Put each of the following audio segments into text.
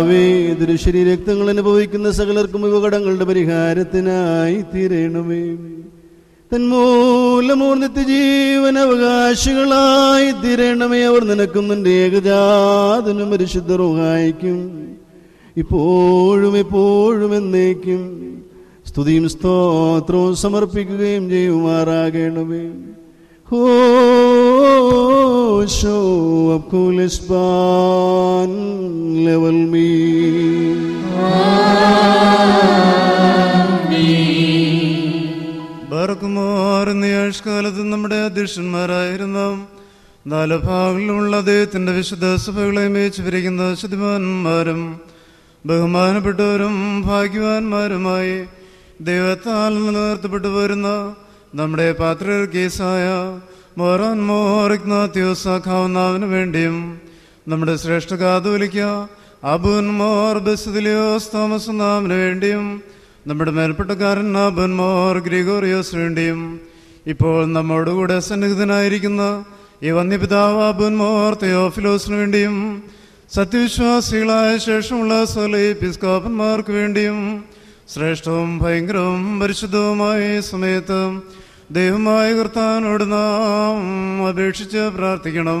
കർത്താവേ ദുരുശരി രക്തങ്ങൾ അനുഭവിക്കുന്ന സകലർക്കും ഉപകടങ്ങളുടെ പരിഹാരത്തിനായി തീരണമേ തന്മൂലമോർ നിത്യജീവൻ അവകാശികളായി തീരണമേ അവർ നിനക്കും നിന്റെ ഏകജാതനും പരിശുദ്ധറുഹായിക്കും ഇപ്പോഴും എപ്പോഴും എന്നേക്കും സ്തുതിയും സ്തോത്രവും സമർപ്പിക്കുകയും ചെയ്യുമാറാകണമേ ഹോശോ അബ്കുലിസ്ബാൻ ലെവൽ മീ ബർക്കുമാറുന്ന ആഴ്ചകാലത്ത് നമ്മുടെ അധ്യക്ഷന്മാരായിരുന്ന നാല് ഭാഗങ്ങളിലുള്ള അദ്ദേഹത്തിന്റെ വിശുദ്ധ സഭകളെ മേച്ചുപിരിക്കുന്ന ശുദ്ധിമാന്മാരും ബഹുമാനപ്പെട്ടവരും ഭാഗ്യവാന്മാരുമായി ദൈവത്താൽ നിലനിർത്തപ്പെട്ടു വരുന്ന നമ്മുടെ പാത്രകേസായ മോറാൻ മോറിഗ്നാത്യോസാഖാവുന്നവന് വേണ്ടിയും നമ്മുടെ ശ്രേഷ്ഠ കാതോലിക്ക അബുൻ മോർ ബസിലിയോസ് തോമസ് നാമിന് വേണ്ടിയും നമ്മുടെ മേൽപ്പെട്ടക്കാരൻ അബുൻ മോർ ഗ്രിഗോറിയോസ് വേണ്ടിയും ഇപ്പോൾ നമ്മോടുകൂടെ സന്നിഹിതനായിരിക്കുന്ന ഈ വന്യപിതാവ് അബുൻ മോർ തെയോഫിലോസിന് വേണ്ടിയും സത്യവിശ്വാസികളായ ശേഷമുള്ള സകല എപ്പിസ്കോപ്പന്മാർക്ക് വേണ്ടിയും ശ്രേഷ്ഠവും ഭയങ്കരവും പരിശുദ്ധവുമായ ഈ സമയത്ത് ദൈവമായ കർത്താനോട് നാം അപേക്ഷിച്ച് പ്രാർത്ഥിക്കണം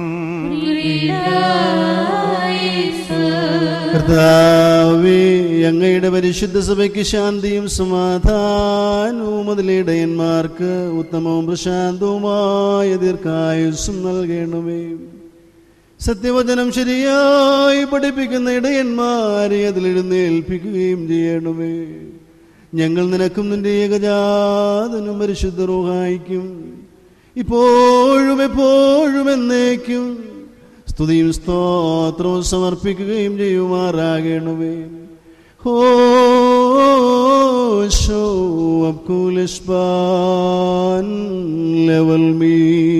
കർത്താവേ അങ്ങയുടെ പരിശുദ്ധ സഭയ്ക്ക് ശാന്തിയും സമാധാനവും അതിലിടയന്മാർക്ക് ഉത്തമവും പ്രശാന്തവുമായ ദീർഘായുസ്സും നൽകണമേ സത്യവചനം ശരിയായി പഠിപ്പിക്കുന്ന ഇടയന്മാരെ അതിലെഴുന്നേൽപ്പിക്കുകയും ചെയ്യണമേ ഞങ്ങൾ നിനക്കും നിന്റെ ഏകജാതനും പരിശുദ്ധ റൂഹായിക്കും ഇപ്പോഴും എപ്പോഴും എന്നേക്കും സ്തുതിയും സ്തോത്രവും സമർപ്പിക്കുകയും ചെയ്യുമാറാകണമേ ഹോശോ അബ്കുലിസ്ബാൻ ലെവൽ മീ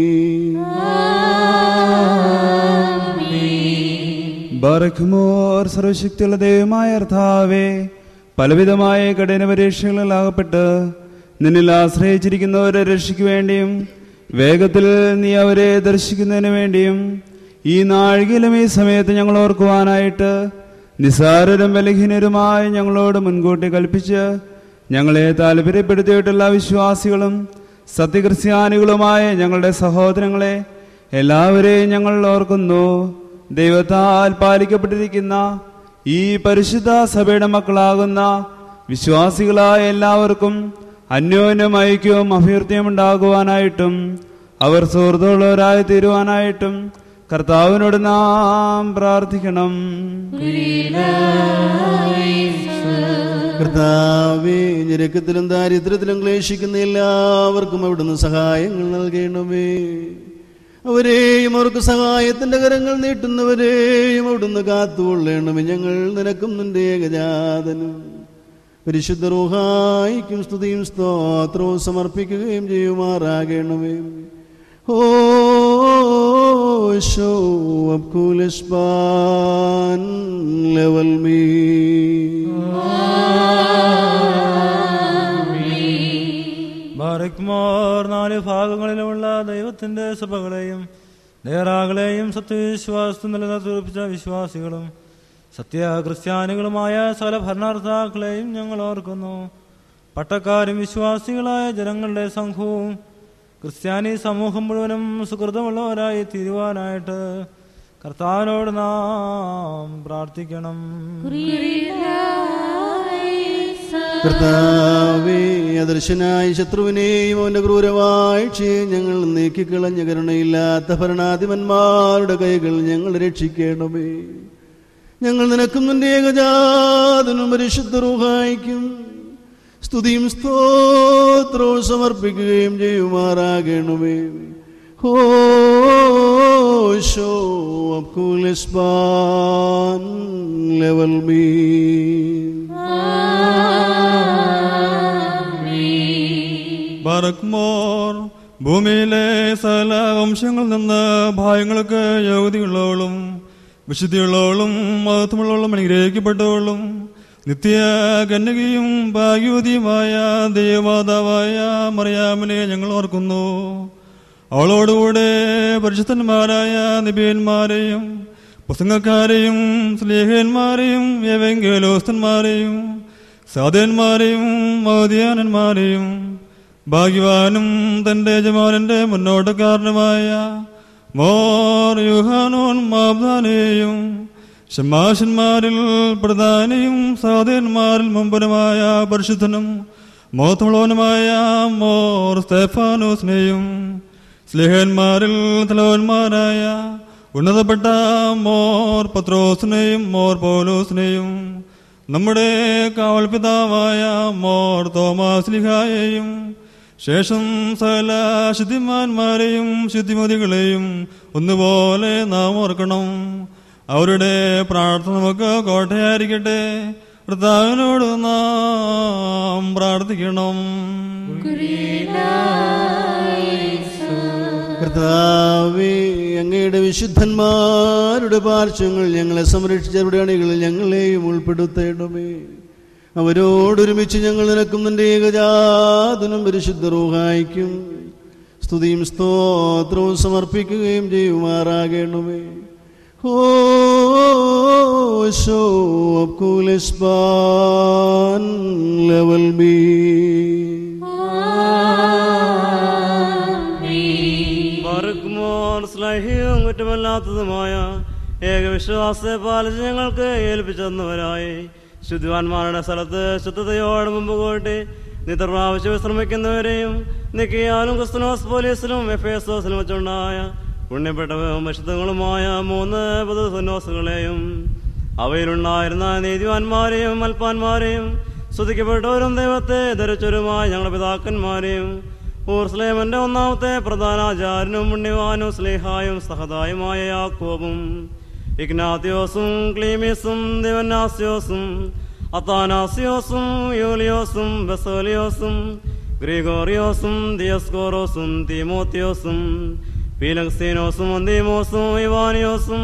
ബറഖ്മോർ സർവശക്തിയുള്ള ദൈവമായ അർത്ഥാവേ പലവിധമായ കഠിന പരീക്ഷകളിൽ അകപ്പെട്ട് നിന്നിൽ ആശ്രയിച്ചിരിക്കുന്നവരെ രക്ഷയ്ക്ക് വേണ്ടിയും വേഗത്തിൽ നീ അവരെ ദർശിക്കുന്നതിന് വേണ്ടിയും ഈ നാഴികയിലും ഈ സമയത്ത് ഞങ്ങൾ ഓർക്കുവാനായിട്ട് നിസാരരും ബലഹീനരുമായി ഞങ്ങളോട് മുൻകൂട്ടി കൽപ്പിച്ച് ഞങ്ങളെ താല്പര്യപ്പെടുത്തിയിട്ടുള്ള വിശ്വാസികളും സത്യക്രിസ്ത്യാനികളുമായ ഞങ്ങളുടെ സഹോദരങ്ങളെ എല്ലാവരെയും ഞങ്ങൾ ഓർക്കുന്നു ദൈവത്താൽ പാലിക്കപ്പെട്ടിരിക്കുന്ന ഈ പരിശുദ്ധ സഭയുടെ മക്കളാകുന്ന വിശ്വാസികളായ എല്ലാവർക്കും അന്യോന്യം ഐക്യവും അഭ്യർത്ഥിയും ഉണ്ടാകുവാനായിട്ടും അവർ സുഹൃത്തുള്ളവരായി തീരുവാനായിട്ടും കർത്താവിനോട് നാം പ്രാർത്ഥിക്കണം കർത്താവേ ഞെരുക്കത്തിലും ദാരിദ്ര്യത്തിലും ക്ലേശിക്കുന്ന എല്ലാവർക്കും അവിടുന്ന് സഹായങ്ങൾ നൽകണമേ അവരെയും അവർക്ക് സഹായത്തിന്റെ കരങ്ങൾ നീട്ടുന്നവരെയും അവിടുന്ന് കാത്തുകൊള്ളണമേ ഞങ്ങൾ നിനക്കും നിന്റെ ഏകജാതനും പരിശുദ്ധ റൂഹായിക്കും സ്തുതിയും സ്തോത്രവും സമർപ്പിക്കുകയും ചെയ്യുമാറാകണമേ ഹോശോ അബ്കുലിസ്ബാൻ ലെവൽ മീ ബാറക്മാർ നാല് ഭാഗങ്ങളിലുമുള്ള ദൈവത്തിന്റെ സഭകളെയും നേറാകളെയും സത്യവിശ്വാസത്തിൽ നിലനിർത്തിപ്പിച്ച വിശ്വാസികളും സത്യക്രിസ്ത്യാനികളുമായ സകല ഭരണാർത്ഥാക്കളെയും ഞങ്ങൾ ഓർക്കുന്നു പട്ടക്കാരും വിശ്വാസികളായ ജനങ്ങളുടെ സംഘവും ക്രിസ്ത്യാനി സമൂഹം മുഴുവനും സുഹൃതമുള്ളവരായി തീരുവാനായിട്ട് കർത്താവിനോട് നാം പ്രാർത്ഥിക്കണം കർത്താവേ അദർശനായ ശത്രുവിനെയും അവന്റെ ക്രൂരവാഴ്ചയെ ഞങ്ങൾ നീക്കിക്കളഞ്ഞ കരുണയില്ലാത്ത ഭരണാധിപന്മാരുടെ കൈകൾ ഞങ്ങൾ രക്ഷിക്കണമേ ഞങ്ങൾ നിനക്കും നിന്റെ ഏകജാതനും പരിശുദ്ധ റൂഹായിക്കും സ്തുതിയും സ്തോത്രവും സമർപ്പിക്കുകയും ചെയ്യുമാറാകണമേ ഹോശോ അബ്കുലിസ്ബാൻ ലെവൽ മീ ബറക്മോർ ഭൂമിയിലെ സകല വംശങ്ങളിൽ നിന്ന് ഭയങ്ങൾക്ക് യോഗ്യതയുള്ളവളും വിശുദ്ധിയുള്ളവളും മഹത്വമുള്ളവളും അനുഗ്രഹിക്കപ്പെട്ടവളും നിത്യ കന്യകയും ഭാഗ്യവതിയുമായ ദൈവമാതാവായ മറിയാമിനെ ഞങ്ങൾ ഓർക്കുന്നു അവളോടുകൂടെ പരിശുദ്ധന്മാരായ നിബിയന്മാരെയും പ്രസംഗക്കാരെയും സ്ലേഹന്മാരെയും യവെങ്കലോസ്തന്മാരെയും സാധന്മാരെയും മൗദ്യാനന്മാരെയും ഭാഗ്യവാനും തന്റെ യജമാനന്റെ മുന്നോട്ടക്കാരനുമായ മോർ യുഹാനോൻ മാബ്ദാനെയും ഷമാഷന്മാരിൽ പ്രധാനിയും സാധന്മാരിൽ മുമ്പനുമായ പരിശുദ്ധനും മോത്തമുള്ളവനുമായ മോർ സ്തേഫാനോസിനെയും സ്ലേഹന്മാരിൽ തലവന്മാരായ ഉന്നതപ്പെട്ട മോർ പത്രോസിനെയും മോർ പൗലോസിനെയും നമ്മുടെ കാവൽ പിതാവായ മോർ തോമാസ്ലിഹായെയും ശേഷം സകല ശുദ്ധിമാന്മാരെയും ശുദ്ധിമതികളെയും ഒന്നുപോലെ നാം ഓർക്കണം അവരുടെ പ്രാർത്ഥന നമുക്ക് കോട്ടയായിരിക്കട്ടെ ഭർത്താവിനോട് നാം പ്രാർത്ഥിക്കണം കർത്താവേ അങ്ങയുടെ വിശുദ്ധന്മാരുടെ പാർശ്വങ്ങൾ ഞങ്ങളെ സംരക്ഷിച്ചവരുടെ അണികളിൽ ഞങ്ങളെയും ഉൾപ്പെടുത്തേണമേ അവരോടൊരുമിച്ച് ഞങ്ങൾ നിനക്കും നിന്റെ ഏകജാതനും പരിശുദ്ധ റൂഹായിക്കും സ്തുതിയും സ്തോത്രവും സമർപ്പിക്കുകയും ചെയ്യുമാറാകണമേ ഹോശോ കുലസ്ബാൻ ലെവൽ ബി മറുക്കുമോർ സ്ലൈഹിയും കുറ്റമല്ലാത്തതുമായ ഏകവിശ്വാസത്തെ പാലിച്ച് ഞങ്ങൾക്ക് ഏൽപ്പിച്ചെന്നവരായി ശുദ്ധിവാന്മാരുടെ സ്ഥലത്ത് ശുദ്ധതയോടെ മുമ്പ് കൂട്ടി നിത്ര പ്രാവശ്യം വിശ്രമിക്കുന്നവരെയും നിക്കിയാലും ക്രിസ്തുനോസ് പോലീസിലും എഫ് എസ് ഓസിലും വെച്ചുണ്ടായ പുണ്യപ്പെട്ടവരും വിശുദ്ധങ്ങളുമായ മൂന്ന് പൊതു സന്യാസികളെയും അവയിലുണ്ടായിരുന്ന നീതിവാന്മാരെയും മൽപ്പാന്മാരെയും സ്തുതിക്കപ്പെട്ടവരും ദൈവത്തെ ധരിച്ചവരുമായ ഞങ്ങളുടെ പിതാക്കന്മാരെയും ഊർസ്ലേമന്റെ ഒന്നാമത്തെ പ്രധാനാചാര്യനും പുണ്യവാനും സ്ലേഹായും സഹതായുമായ യാക്കോബും ഇഗ്നാത്തിയോസും ക്ലീമിയസും ദിവനാസ്യോസും അത്താനാസിയോസും യൂലിയോസും ബസോലിയോസും ഗ്രിഗോറിയോസും ദിയസ്കോറോസും തീമോത്തിയോസും പീലക്സീനോസും അന്തീമോസും ഇവാനിയോസും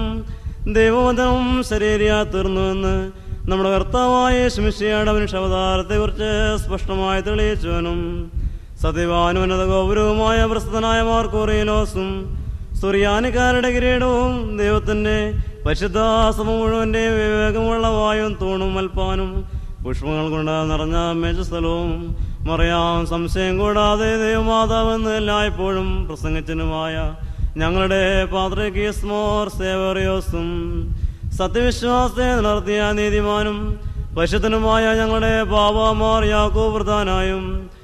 ദൈവവചനം ശരീരിയാ തീർന്നുവെന്ന് നമ്മുടെ കർത്താവായ ശമിഷിയുടെ മനുഷ്യാവതാരത്തെ കുറിച്ച് സ്പഷ്ടമായി തെളിയിച്ചവനും സത്യവാനുന്നത ഗൗരവമായ പ്രസിദ്ധനായ മാർക്കോറിയലോസും സുറിയാനിക്കാരുടെ കിരീടവും ദൈവത്തിന്റെ പരിശുദ്ധാസമ മുഴുവന്റെ വിവേകമുള്ള വായും തൂണും മൽപ്പാനും പുഷ്പങ്ങൾ കൊണ്ട് നിറഞ്ഞ മേജസ്ഥലവും മറിയാം സംശയം കൂടാതെ ദൈവമാതാവെന്ന് എല്ലായ്പ്പോഴും പ്രസംഗിച്ചനുമായ ഞങ്ങളുടെ പാത്രകീസ്മോർ സേവറിയോസും സത്യവിശ്വാസത്തെ നിലർത്തിയ നീതിമാനും പരിശുദ്ധനുമായ ഞങ്ങളുടെ ബാബാമാർ യാക്കോ പ്രധാനായും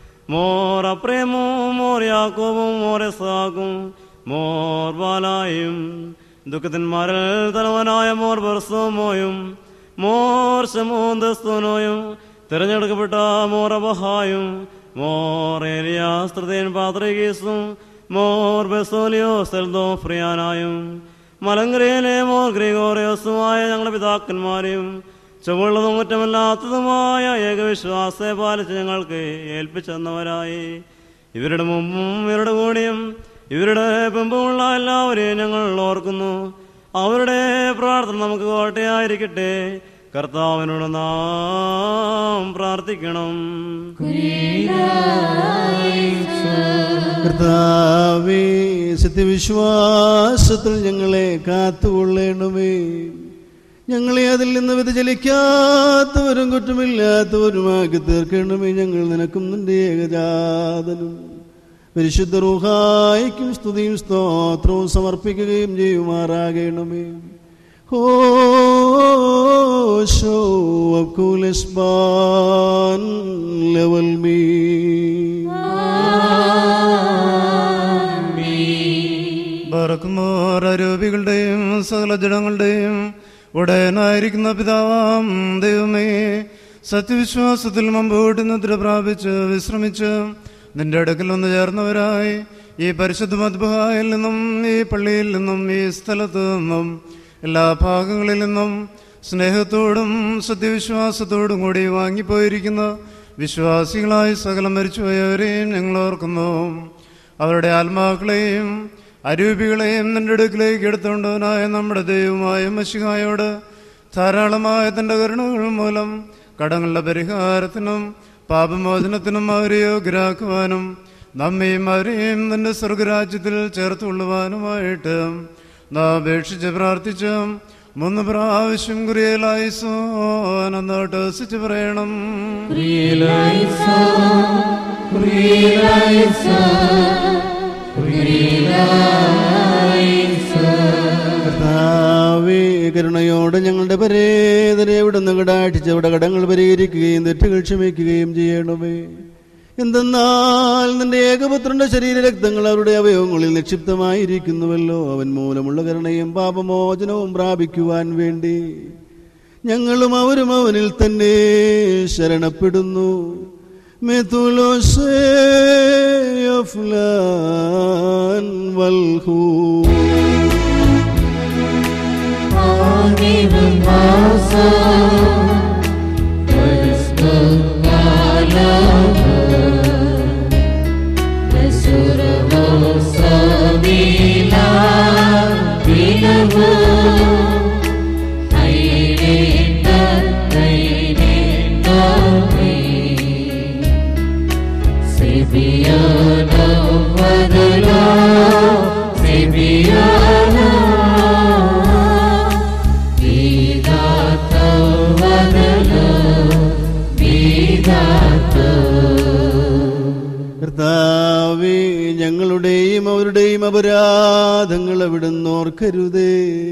മോർ അപ്രേമും മോർ യാക്കോബും മോർ എസാക്കും മോർ ബാലായും ദുഃഖത്തിന്മാരിൽ തലവനായ മോർ ബർസോമോയും മോർ ശമോന്തസ്തോനോയും തിരഞ്ഞെടുക്കപ്പെട്ട മോർ അബഹായും മോർ ഏലിയാസ്ത്രതേൻ പാത്രകീസും മോർ ബെസോലിയോ സെൽദോ ഫ്രിയാനായും മലങ്കരയിലെ മോർ ഗ്രിഗോറിയോസുമായ ഞങ്ങളുടെ പിതാക്കന്മാരെയും ചുവള്ളതും കുറ്റമല്ലാത്തതുമായ ഏകവിശ്വാസത്തെ പാലിച്ച് ഞങ്ങൾക്ക് ഏൽപ്പിച്ചെന്നവരായി ഇവരുടെ മുമ്പും ഇവരുടെ കൂടെയും ഇവരുടെ പിമ്പുമുള്ള എല്ലാവരെയും ഞങ്ങൾ ഓർക്കുന്നു അവരുടെ പ്രാർത്ഥന നമുക്ക് കോട്ടയായിരിക്കട്ടെ കർത്താവിനോട് നാം പ്രാർത്ഥിക്കണം കർത്താവേ സത്യവിശ്വാസത്തിൽ ഞങ്ങളെ കാത്തുകൊള്ളണമേ ഞങ്ങളെ അതിൽ നിന്ന് വ്യതിചലിക്കാത്തവരും കുറ്റമില്ലാത്തവരുമാക്കി തീർക്കണമേ ഞങ്ങൾ നിനക്കും നിന്റെ ഏകജാതനും പരിശുദ്ധ റൂഹായിക്കും സ്തുതിയും സ്തോത്രവും സമർപ്പിക്കുകയും ചെയ്യുമാറാകണമേ ഹോശോ അബ്കുലസ്ബാൻ ലെവൽ മീ ബറക്കുമോർ അരൂപികളുടെയും സകല ജഡങ്ങളുടെയും ഉടയനായിരിക്കുന്ന പിതാവാം ദൈവമേ സത്യവിശ്വാസത്തിൽ മുമ്പോട്ട് നിദ്ര പ്രാപിച്ച് വിശ്രമിച്ച് നിന്റെ അടുക്കൽ ഒന്ന് ചേർന്നവരായി ഈ പരിശുദ്ധ മദ്ബഹായിൽ നിന്നും ഈ പള്ളിയിൽ നിന്നും ഈ സ്ഥലത്തു നിന്നും എല്ലാ ഭാഗങ്ങളിൽ നിന്നും സ്നേഹത്തോടും സത്യവിശ്വാസത്തോടും കൂടി വാങ്ങിപ്പോയിരിക്കുന്ന വിശ്വാസികളായി സകലം മരിച്ചുപോയവരെയും ഞങ്ങൾ ഓർക്കുന്നു അവരുടെ ആത്മാക്കളെയും അരൂപികളെയും നിന്റെ അടുക്കിലേക്ക് എടുത്തുകൊണ്ടവനായ നമ്മുടെ ദൈവമായ മഷിഹായോട് ധാരാളമായ തന്റെ കരുണകൾ മൂലം കടങ്ങളുടെ പരിഹാരത്തിനും പാപമോചനത്തിനും അവരെ യോഗ്യരാക്കുവാനും നമ്മയും അവരെയും നിന്റെ സ്വർഗരാജ്യത്തിൽ ചേർത്തുകൊള്ളുവാനുമായിട്ട് നാം അപേക്ഷിച്ച് പ്രാർത്ഥിച്ച് മൂന്ന് പ്രാവശ്യം കുറിയലായിസോ അനന്തോട്ട് വസിച്ച് പറയണം കർത്താവേ കരുണയോടെ ഞങ്ങളുടെ പരേതരെ എവിടുന്ന് കടാട്ടിച്ച് അവിടെ കടങ്ങൾ പരിഹരിക്കുകയും തെറ്റുകൾ ക്ഷമിക്കുകയും ചെയ്യണമേ എന്തെന്നാൽ നിന്റെ ഏകപുത്രന്റെ ശരീരരക്തങ്ങൾ അവരുടെ അവയവങ്ങളിൽ നിക്ഷിപ്തമായിരിക്കുന്നുവല്ലോ അവൻ മൂലമുള്ള കരുണയും പാപമോചനവും പ്രാപിക്കുവാൻ വേണ്ടി ഞങ്ങളും അവരും അവനിൽ തന്നെ ശരണപ്പെടുന്നു മെതുലോസേ അഫ്ലാൻ വൽഹൂ കർത്താവേ ഞങ്ങളുടെയും അവരുടെയും അപരാധങ്ങൾ അവിടുന്ന് ഓർക്കരുതേ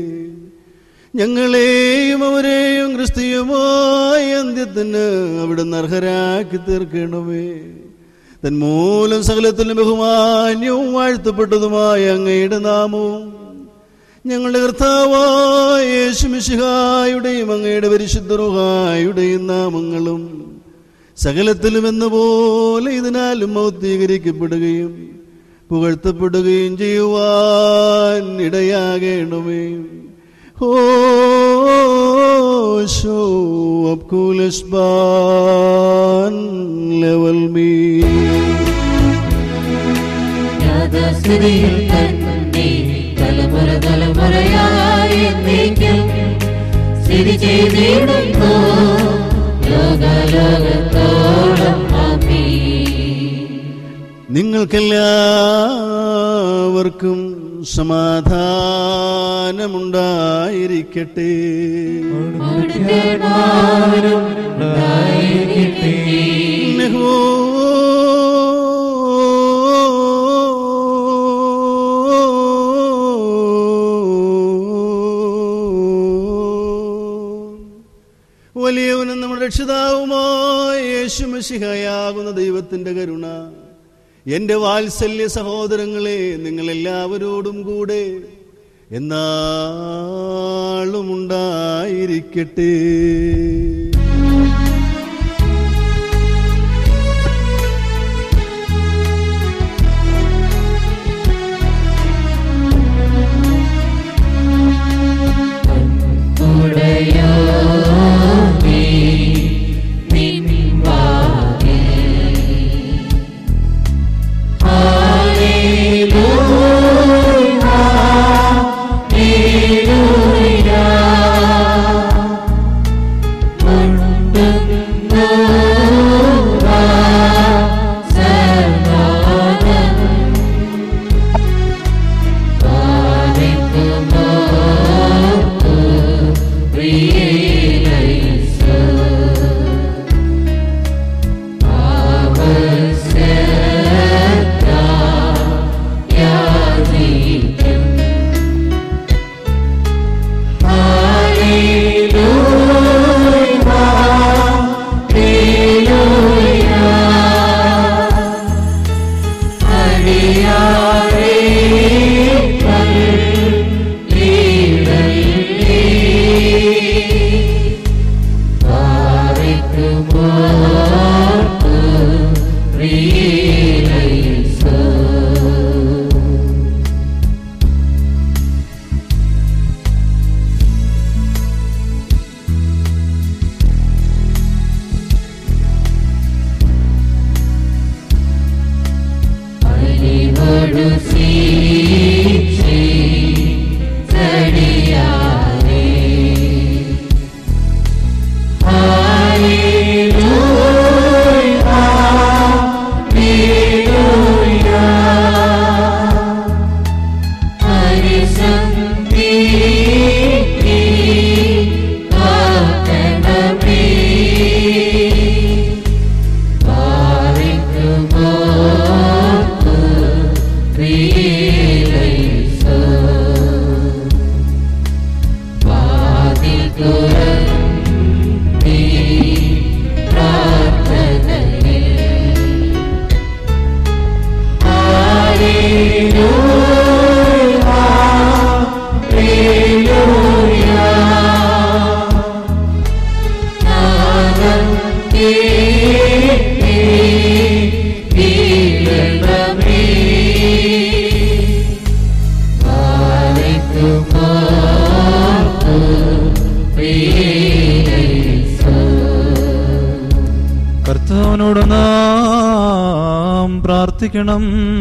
ഞങ്ങളെയും അവരെയും ക്രിസ്തീയമായ അന്ത്യത്തിന് അവിടുന്ന് അർഹരാക്കി തീർക്കണമേ തന്മൂലം സകലത്തിലും ബഹുമാന്യവും വാഴ്ത്തപ്പെട്ടതുമായ അങ്ങയുടെ നാമവും ഞങ്ങളുടെ കർത്താവായ യേശുമിശിഹായുടെയും അങ്ങയുടെ പരിശുദ്ധ റുഹായുടെയും നാമങ്ങളും സകലത്തിലും എന്ന പോലെ ഇതിനാലും മൗത്തീകരിക്കപ്പെടുകയും പുകഴ്ത്തപ്പെടുകയും ചെയ്യുവാൻ ഇടയാകണമേ ഓ ഷോ അബ്കുലസ്ബാൻ ലെവൽ മീ യാഥാസ്ഥിതിയിൽ തന്നെ തലമുറ തലമുറയായി എന്നേക്കും സ്ഥിതി ചെയ്തിടുന്നു ലോകലോകത്തോളം ആമീൻ നിങ്ങൾക്കെല്ലാവർക്കും സമാധാനമുണ്ടായിരിക്കട്ടെ അവിടുത്തെ നാമം ഉണ്ടായിരിക്കട്ടെ. നെഹോ വലിയവനും നമ്മുടെ രക്ഷിതാവുമായ യേശുമശിഹയാകുന്ന ദൈവത്തിന്റെ കരുണ എന്റെ വാത്സല്യ സഹോദരങ്ങളെ നിങ്ങളെല്ലാവരോടും കൂടെ എന്നാളും ഉണ്ടായിരിക്കട്ടെ ഉടയോനേ, നിൻവാകെ. Hallelujah, hallelujah. പ്രാർത്ഥിക്കണം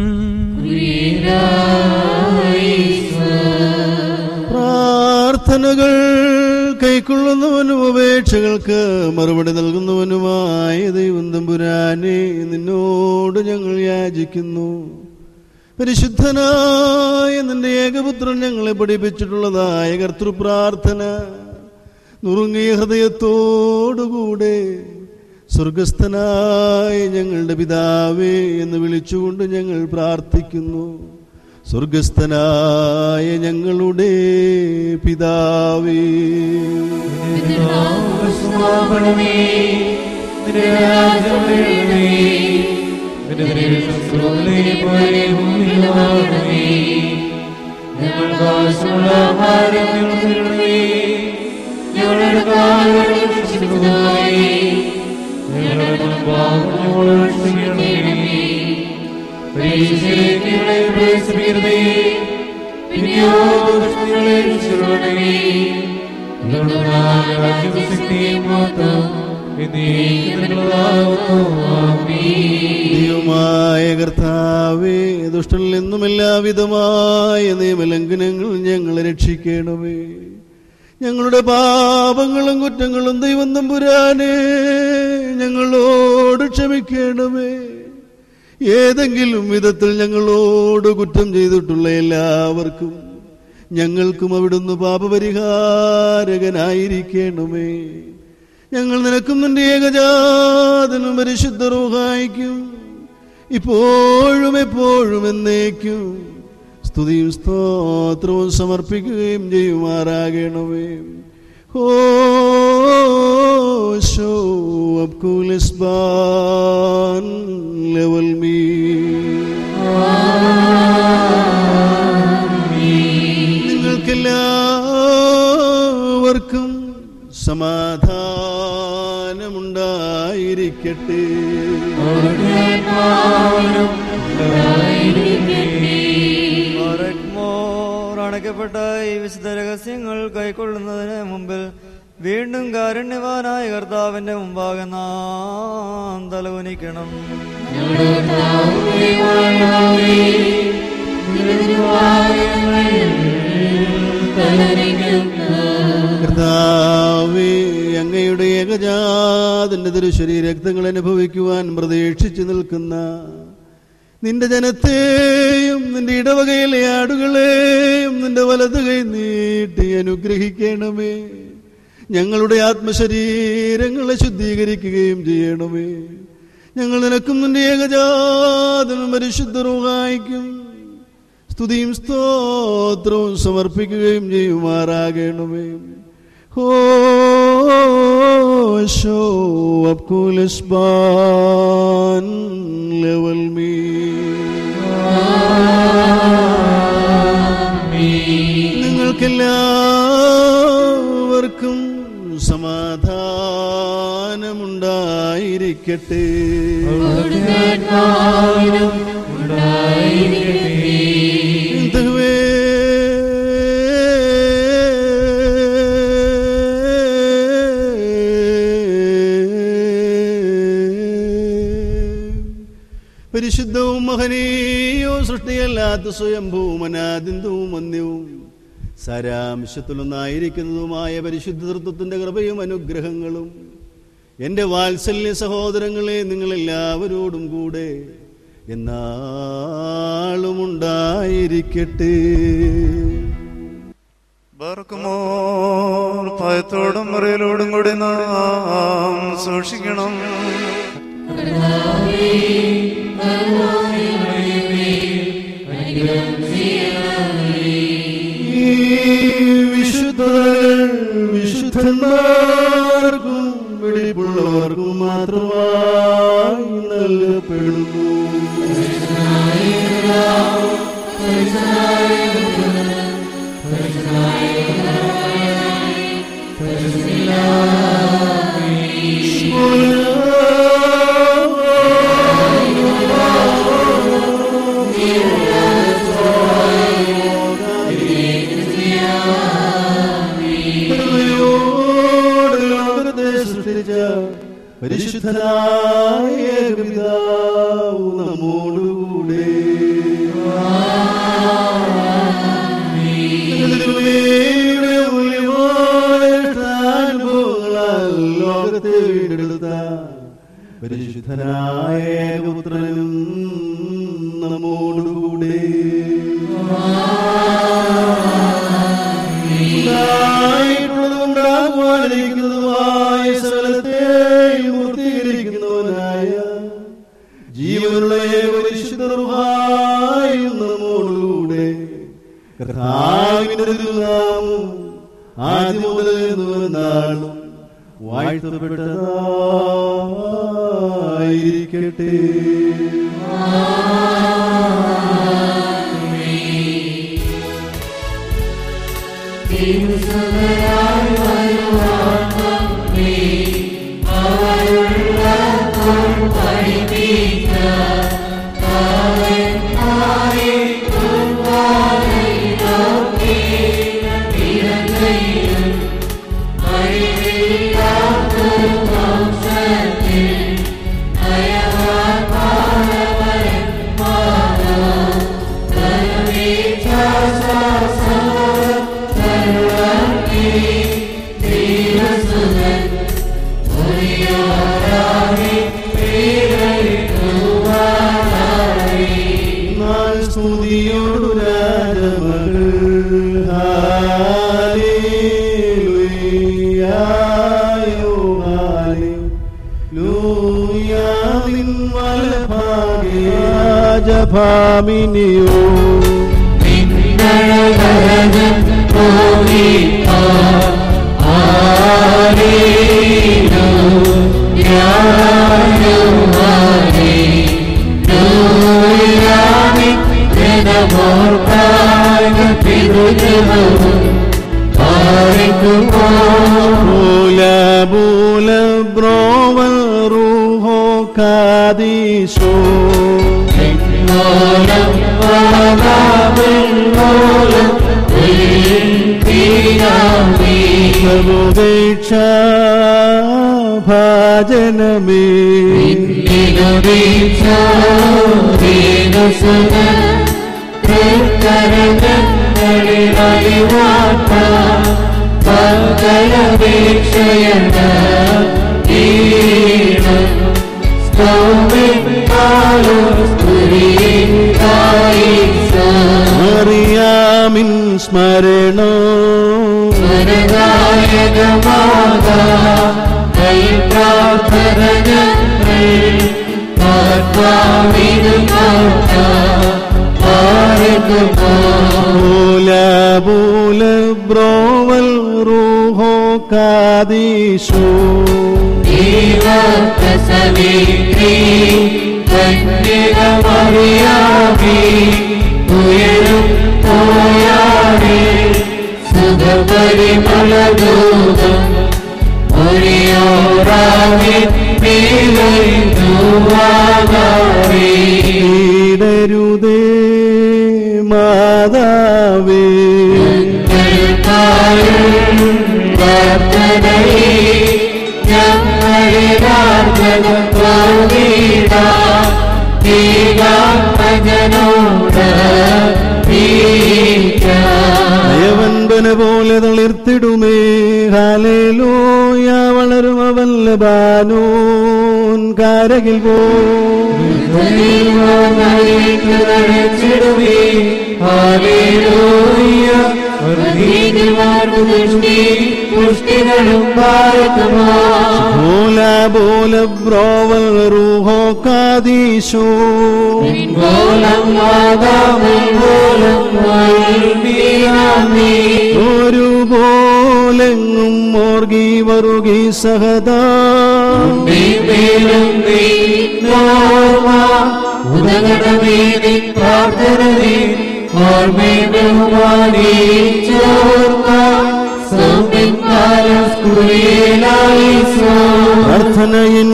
പ്രാർത്ഥനകൾ കൈക്കൊള്ളുന്നവനും അപേക്ഷകൾക്ക് മറുപടി നൽകുന്നവനുമായ ദൈവം തമ്പുരാനെ നിന്നോട് ഞങ്ങൾ യാചിക്കുന്നു പരിശുദ്ധനായ നിന്റെ ഏകപുത്രൻ ഞങ്ങളെ പഠിപ്പിച്ചിട്ടുള്ളതായ കർത്തൃപ്രാർത്ഥന നുറുങ്ങിയ ഹൃദയത്തോടുകൂടെ സ്വർഗസ്ഥനായ ഞങ്ങളുടെ പിതാവേ എന്ന് വിളിച്ചുകൊണ്ട് ഞങ്ങൾ പ്രാർത്ഥിക്കുന്നു സ്വർഗസ്ഥനായ ഞങ്ങളുടെ പിതാവേ ഞങ്ങൾക്ക് ആവശ്യമുള്ള ആഹാരം ഞങ്ങൾക്ക് തരണമേ ഞങ്ങളുടെ കാലുകളെ രക്ഷിക്കുന്നതായി ഞങ്ങളുടെ പാപങ്ങളോട് ക്ഷമിക്കണമേ പരീക്ഷയിലേക്ക് ഞങ്ങളെ പ്രവേശിപ്പിക്കരുതേ പിന്നെയോ ദുഷ്ടങ്ങളെ രക്ഷിക്കണമേ രാജ്യശക്തിയും മഹത്വം എന്നേക്കുമുള്ളതാകുന്നു. ആമേൻ. ദൈവമായ കർത്താവേ ദുഷ്ടനിൽ നിന്നും എല്ലാവിധമായ നിയമലംഘനങ്ങൾ ഞങ്ങളെ രക്ഷിക്കണമേ ഞങ്ങളുടെ പാപങ്ങളും കുറ്റങ്ങളും ദൈവം തമ്പുരാനെ ഞങ്ങളോട് ക്ഷമിക്കണമേ ഏതെങ്കിലും വിധത്തിൽ ഞങ്ങളോട് കുറ്റം ചെയ്തിട്ടുള്ള എല്ലാവർക്കും ഞങ്ങൾക്കും അവിടുന്ന് പാപപരിഹാരകനായിരിക്കണമേ ഞങ്ങൾ നിനക്കും നിന്റെ ഏകജാതനും പരിശുദ്ധ റൂഹായിക്കും ഇപ്പോഴും എപ്പോഴും എന്നേക്കും സ്തുതിയും സ്തോത്രവും സമർപ്പിക്കുകയും ചെയ്യുമാറാകണമേ ഹോശോ അബ്കുലിസ്ബാൻ ലെവൽ മീ നിങ്ങൾക്കെല്ലാവർക്കും സമാധാനമുണ്ടായിരിക്കട്ടെ മോർ അണയ്ക്കപ്പെട്ട ഈ വിശുദ്ധ രഹസ്യങ്ങൾ കൈക്കൊള്ളുന്നതിന് മുമ്പിൽ വീണ്ടും കാരുണ്യവാനായ കർത്താവിന്റെ മുമ്പാകെ നാം തലകുനിക്കണം ഞങ്ങളുടെ കർത്താവേ, വാഴാവേ, നിന്റെ തിരുവാലയങ്ങൾ തലരിക്കുന്നു. കർത്താവേ അങ്ങയുടെ ഏകജാതിന്റെ തിരുശരീര രക്തങ്ങൾ അനുഭവിക്കുവാൻ പ്രതീക്ഷിച്ചു നിൽക്കുന്ന നിന്റെ ജനത്തെയും നിന്റെ ഇടവകയിലെ ആടുകളെയും നിന്റെ വലത് കൈ നീട്ടി അനുഗ്രഹിക്കണമേ ഞങ്ങളുടെ ആത്മശരീരങ്ങളെ ശുദ്ധീകരിക്കുകയും ചെയ്യണമേ ഞങ്ങൾ നിനക്കും നിന്റെ ഏകജാതനും പരിശുദ്ധറുമായിക്കും സ്തുതിയും സ്തോത്രവും സമർപ്പിക്കുകയും ചെയ്യുമാറാകണമേ ഹോശോ അബ്കുലിസ്ബാൻ ലെവൽ മീ നിങ്ങൾക്കെല്ലാവർക്കും സമാധാനമുണ്ടായിരിക്കട്ടെ അവിടുത്തെ ആത്മാവിനും ഉണ്ടായിരിക്കട്ടെ. ദൈവമേ, പരിശുദ്ധവും മഹനീയവും സൃഷ്ടിയല്ലാത്ത സ്വയംഭൂവും അനാദിന്തവും വന്യവും സാരാംശത്തിലൊന്നായിരിക്കുന്നതുമായ പരിശുദ്ധ തൃത്വത്തിന്റെ കൃപയും അനുഗ്രഹങ്ങളും എൻ്റെ വാത്സല്യ സഹോദരങ്ങളെ നിങ്ങളെല്ലാവരോടും കൂടെ എന്നാളും ഉണ്ടായിരിക്കട്ടെ ബർക്കുമോർ ഭയത്തോടും മുറിയിലോടും കൂടി നാം സൂക്ഷിക്കണം കർത്താവേ, കർത്താവേ, അനുഗ്രഹം ചെയ്യണമേ. ഈ വിശുദ്ധകൾ വിശുദ്ധന്മാർക്കും വെടിപ്പുള്ളവർക്കും മാത്രമായി നൽകപ്പെടുന്നു കരുണയോടെ ലോകത്തെ സൃഷ്ടിച്ച പരിശുദ്ധനായ പിതാവ് നമ്മോടുകൂടെ പരിശുദ്ധനായ ഏകപുത്രനും നമ്മോടുകൂടെ ഉണ്ടാകുവാനിരിക്കുന്നതുമായ സകലത്തെയും പൂർത്തീകരിക്കുന്നവനായ ജീവനുള്ള ഏകപരിശുദ്ധറുഹായും നമ്മോടുകൂടെ കർത്താവിന്റെ തിരുനാമം ആദ്യം മുതൽ നാളും വാഴ്ത്തപ്പെട്ടതായിരിക്കട്ടെ നാൾ സ്തുതിയോടു രാജമകൾ ഹാലേലുയായോ ഹാലേലൂയാ നിൻ വലഭാഗേ രാജഭാമിനിയോ ബൂല ബൂല ബ്രോവൽ റൂഹോ കാദീശോ സർവേക്ഷ ഭാജനമേ അറിയാമിൻ സ്മരണോ ബൂല ബൂല ബ്രോവൽ റൂഹോ കാദീശോ ഈടരുതേ മാതാവേ അയവൻപന പോലെ തളിർത്തിടുമേ ഹാലേലൂയ വളരും അവല്ല ബാനൂൻ കാരകിൽ പോ ബോല ബോല ബ്രോവൽ റൂഹോ കാദീശോ ഒരു പോലെങ്ങും മോർഗി വറുകി സഹദാ പ്രാർത്ഥനയിൻ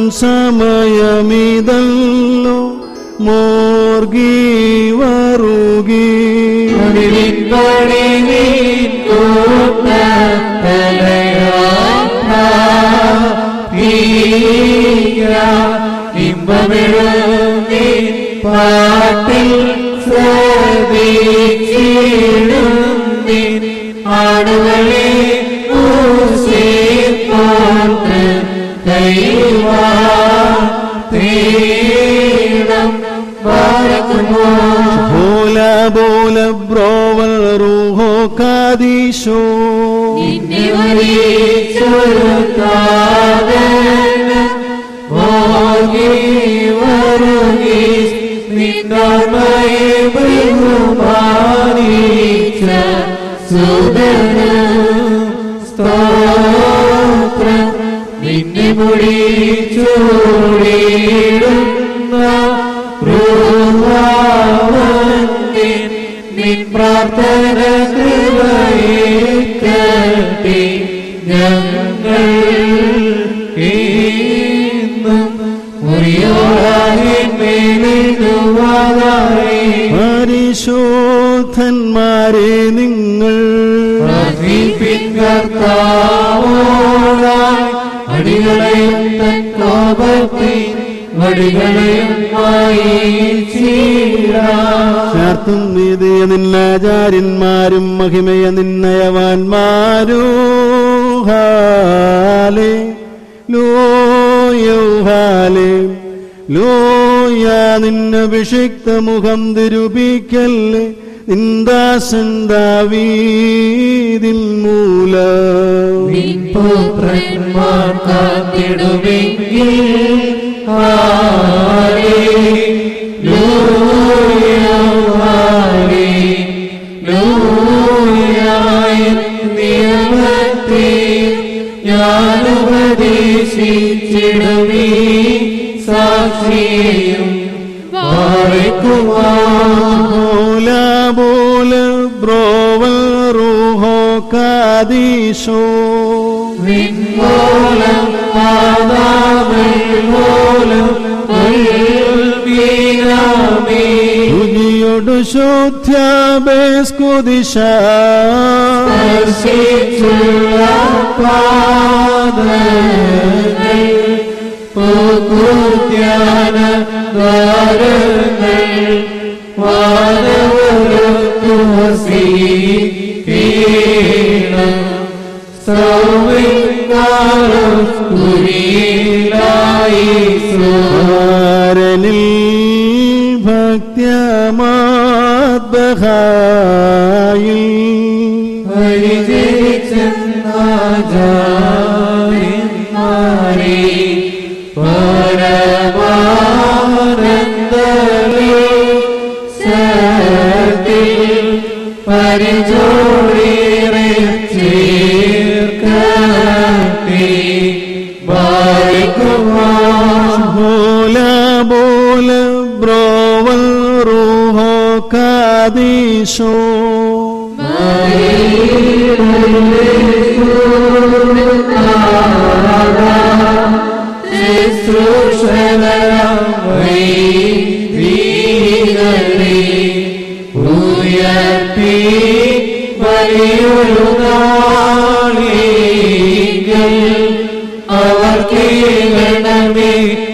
സമയമിതല്ലോ മോർഗി വറുകി പാട്ടിൽ ആടുകളെ പോർത്ത് കൈവാണം ബാരക്കുമോ ബോല ബോല ബ്രോവൽ റൂഹോ കാദീശോ നിന്നെ വരിച്ചൊരു കാതന ഓകി വരുകി നിന്നമയെ ബഹുമാനിച്ച സുദന സ്തോത്രം നിന്നെ മുടി ചൂടിടുന്ന പ്രൂവാവന്തിൻ നിൻ പ്രാർത്ഥന കൃപയേക്കട്ടെ ഞങ്ങൾ ഇന്നും മുറിയോറായി പരിശോധന്മാരെ നിങ്ങൾ കർത്താവോടായി അടികളെയും തൻ കോപത്തിൻ വടികളെയും ചേർത്തും നീതിയ നിന്നാചാര്യന്മാരും മഹിമയ നിന്നയവാന്മാരോ ഹാലേ ലോയോ ഹാലേ ലോയ നിന്നഭിഷിക്ത മുഖം തിരുപിക്കല്ലേ നിന്ദാസൻ ദാവീതിൻ മൂലം പുത്രന്മാർ കാത്തിടുമെങ്കിൽ ഹാലേ ലൂയ ഹാലേ ലൂയായ നിയമത്തെ ഞാൻ ഉപദേശിച്ചിടുമീ സാക്ഷിയെയും വാഴ്ക്കുവാ ബോല ബോല ബ്രോവൽ റൂഹോ കാദീശോ വിൺമൂലം പാതാമൂലം ഉൾവീരാമേ രുചിയൊടു ശോധ്യാബേസ്കുദിശ സ്പർശിച്ചുള്ള പാദങ്ങൾ പൂക്കുത്യാന ദ്വാരങ്ങൾ വാദവരുത്തുവസീകീണം സൗവികാരം കുരിയിലായി ആരനിൽ ഭക്ത്യമാത്ബഹായി പരിചരിച്ചെന്നാചാര്യന്മാരെ പരമാനന്ദമേ സത്തിൽ പരിചോടിറെ ചേർക്കട്ടെ ബാലിക്കുമാ ബോല ബോല ബ്രോവൽ റൂഹോ കാദീശോ അവർക്ക് ഗണമേ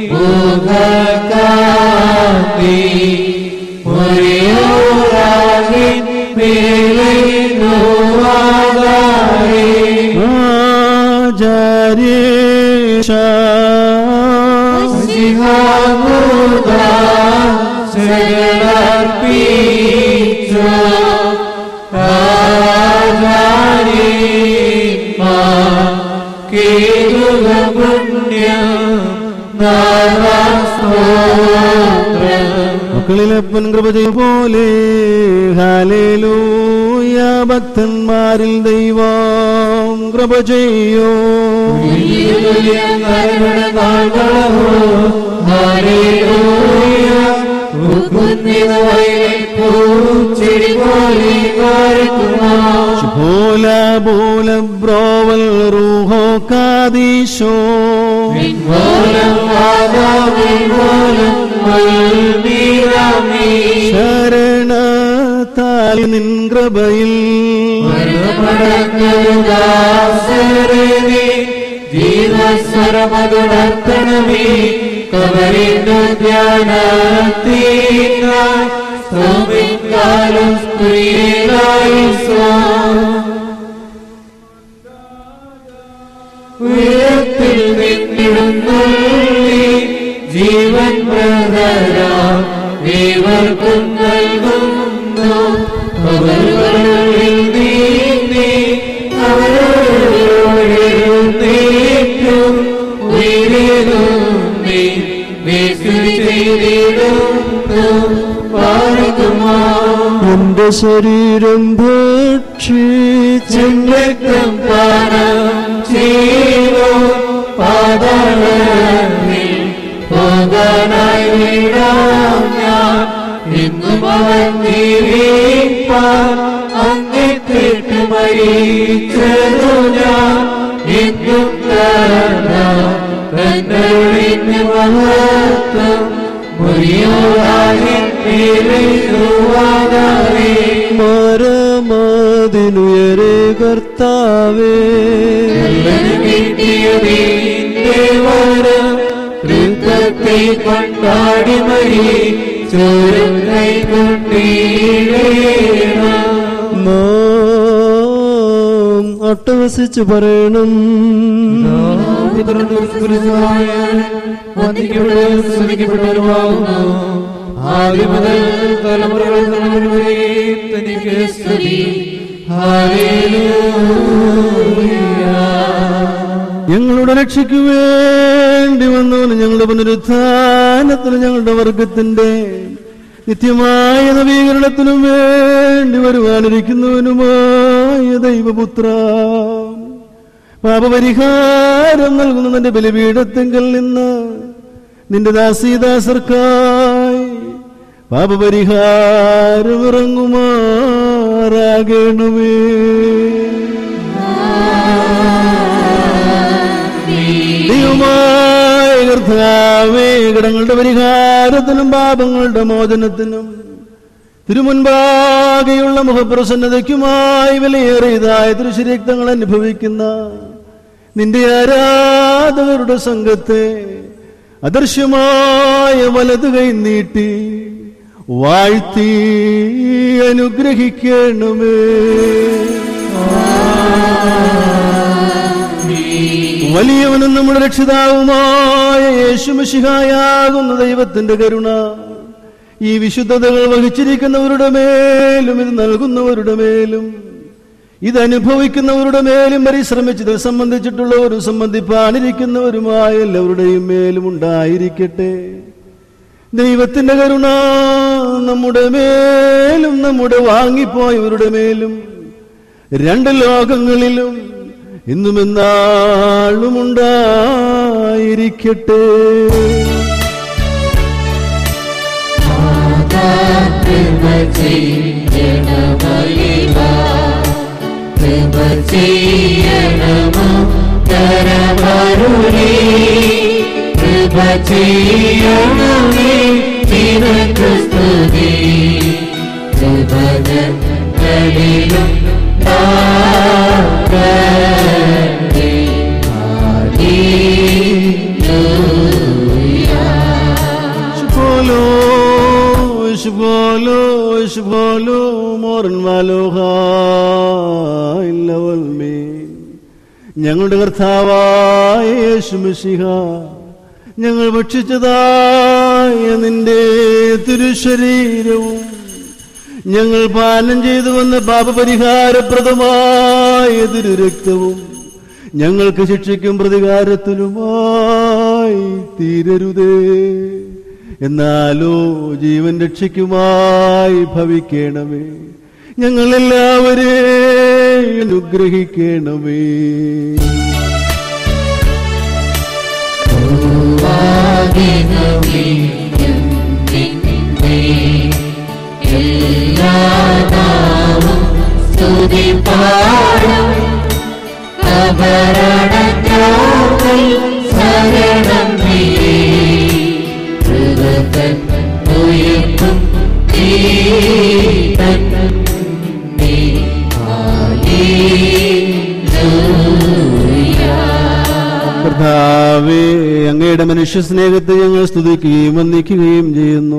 മുഖകാന്തി മുറിയോറാകിൻ മേലെ നോവാകാരേ ആചാര്യേഷ ശിഹാമുദാ ശരണർപ്പിച്ചോ ആചാര്യന്മാ കേതുക പുണ്യം നാരാസ്തോത്രം മക്കളിലപ്പൻ കൃപ ചെയ്യും പോലെ ഹാലേലൂയ ഭക്തന്മാരിൽ ദൈവം കൃപ ചെയ്യോ ബോല ബോല ബ്രോവൽ റൂഹോ കാദീശോ ശരണത്താൽ നിൻ കൃപയിൽ ജീവസ്വരമതുണർത്തണമേ കവരിന്റെ ധ്യാനത്തിനായി സ്തോമിക്കാലും സ്ത്രീയിലായി സ്വ ശരീരത്തിൽ നിന്നിടുന്നുള്ളി ജീവൻ പ്രതരാം ഏവർക്കും നൽകുന്നു അവരുകളിൽ നീന്തി അവരോടെഴുന്നേറ്റും ഉയരുന്നു നീ വേസ്തുതി ചെയ്തിടുന്നു പാർക്കുമാ എന്റെ ശരീരം ഭക്ഷിച്ച് രക്തം പാനം ചെയ്തു പാതാളത്തിൽ പോകാനായി വീഴാം ഞാൻ എന്നും അവൻ ജീവിപ്പാൻ അങ്ങിട്ടിട്ട് മരിച്ചതു ഞാൻ എന്നും തന്നൊഴിഞ്ഞ് മഹത്വം മുറിയോടായി മേലെഴുവാനായി മരമതിനുയരെ കർത്താവേ കിട്ടിയതിന്റെ വരം വൃത്തത്തെ കൊണ്ടാടി മരി ചോരം കൈകൊണ്ടീടേണം നാം അട്ടഹസിച്ചു പറയണം വന്ദിക്കപ്പെടുകയും സ്തുതിക്കപ്പെട്ടവരുമാകുന്നു ആദ്യം മുതൽ തലമുറകൾ തലമുറ വരെ തനിക്ക് സ്തുതി ഞങ്ങളുടെ രക്ഷയ്ക്ക് വേണ്ടി വന്നവന് ഞങ്ങളുടെ പുനരുത്ഥാനത്തിന് ഞങ്ങളുടെ വർഗത്തിന്റെ നിത്യമായ നവീകരണത്തിനും വേണ്ടി വരുവാനിരിക്കുന്നവനുമായ ദൈവപുത്ര പാപപരിഹാരം നൽകുന്ന നിന്റെ ബലിപീഠത്തെങ്കിൽ നിന്ന് നിന്റെ ദാസീദാസർക്കായി പാപപരിഹാരം ഇറങ്ങുമാറാകണമേ ദൈവമായ കർത്താവേ കടങ്ങളുടെ പരിഹാരത്തിനും പാപങ്ങളുടെ മോചനത്തിനും തിരുമുൻപാകെയുള്ള മുഖപ്രസന്നതയ്ക്കുമായി വിലയേറിയതായ തൃശരക്തങ്ങൾ അനുഭവിക്കുന്ന നിന്റെ ആരാധകരുടെ സംഘത്തെ അദൃശ്യമായ വലത് കൈ നീട്ടി വാഴ്ത്തി അനുഗ്രഹിക്കണമേ വലിയവനും നമ്മുടെ രക്ഷിതാവുമായ യേശുമിശിഹായാകുന്ന ദൈവത്തിന്റെ കരുണ ഈ വിശുദ്ധതകൾ വഹിച്ചിരിക്കുന്നവരുടെ മേലും ഇത് നൽകുന്നവരുടെ മേലും ഇത് അനുഭവിക്കുന്നവരുടെ മേലും പരിശ്രമിച്ചത് സംബന്ധിച്ചിട്ടുള്ളവരും സംബന്ധിപ്പാനിരിക്കുന്നവരുമായ എല്ലാവരുടെയും മേലും ഉണ്ടായിരിക്കട്ടെ ദൈവത്തിന്റെ കരുണ നമ്മുടെ മേലും നമ്മുടെ വാങ്ങിപ്പോയവരുടെ മേലും രണ്ട് ലോകങ്ങളിലും ഇന്നും എന്നാളും ഉണ്ടായിരിക്കട്ടെ കൃപ ചെയ്യണമയിവ കൃപ ചെയ്യണമോ കരമരുളി കൃപ ചെയ്യണമേ നിനക്ക് സ്തുതി കൃപകളിലും താക്കട്ടെ. ശുഭോലോ ശുഭോലോ ശുഭോലോ മോറൻ വാലോഹി ഞങ്ങളുടെ കർത്താവായ യേശുമിശിഹ ഞങ്ങൾ ഭക്ഷിച്ചതായ നിന്റെ തിരുശരീരവും ഞങ്ങൾ പാനം ചെയ്തു വന്ന പാപപരിഹാരപ്രദമായ തിരുരക്തവും ഞങ്ങൾക്ക് ശിക്ഷയ്ക്കും പ്രതികാരത്തിനുമായി തീരരുതേ എന്നാലോ ജീവൻ രക്ഷയ്ക്കുമായി ഭവിക്കണമേ ഞങ്ങളെല്ലാവരെയും അനുഗ്രഹിക്കണമേ സ്തുതി പാടും കബറടഞ്ഞോകൾ ശരണം നീയേ കൃതൻ ഉയർത്തും നീതൻ നീ കർത്താവേ അങ്ങയുടെ മനുഷ്യ സ്നേഹത്തെ ഞങ്ങൾ സ്തുതിക്കുകയും വന്ദിക്കുകയും ചെയ്യുന്നു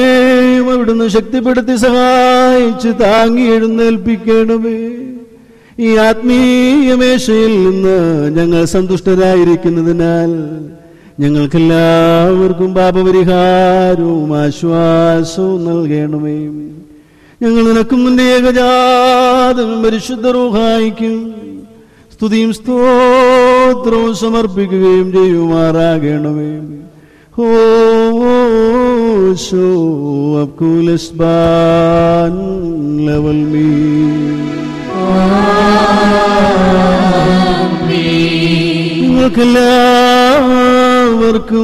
ഞങ്ങളെല്ലാവരെയും അവിടുന്ന് ശക്തിപ്പെടുത്തി സഹായിച്ച് താങ്ങി എഴുന്നേൽപ്പിക്കണമേ ഈ ആത്മീയ മേശയിൽ നിന്ന് ഞങ്ങൾ സന്തുഷ്ടരായിരിക്കുന്നതിനാൽ ഞങ്ങൾക്കെല്ലാവർക്കും പാപപരിഹാരവും ആശ്വാസവും നൽകണമേ ഞങ്ങൾ നിനക്കും നിന്റെ ഏകജാതം പരിശുദ്ധ റൂഹായിക്കും സ്തുതിയും സ്തോത്രവും സമർപ്പിക്കുകയും ചെയ്യുമാറാകണമേ ഹോശോ അബ്കുലസ്ബാൻ ലവൽ മീ നിങ്ങൾക്കെല്ലാവർക്കും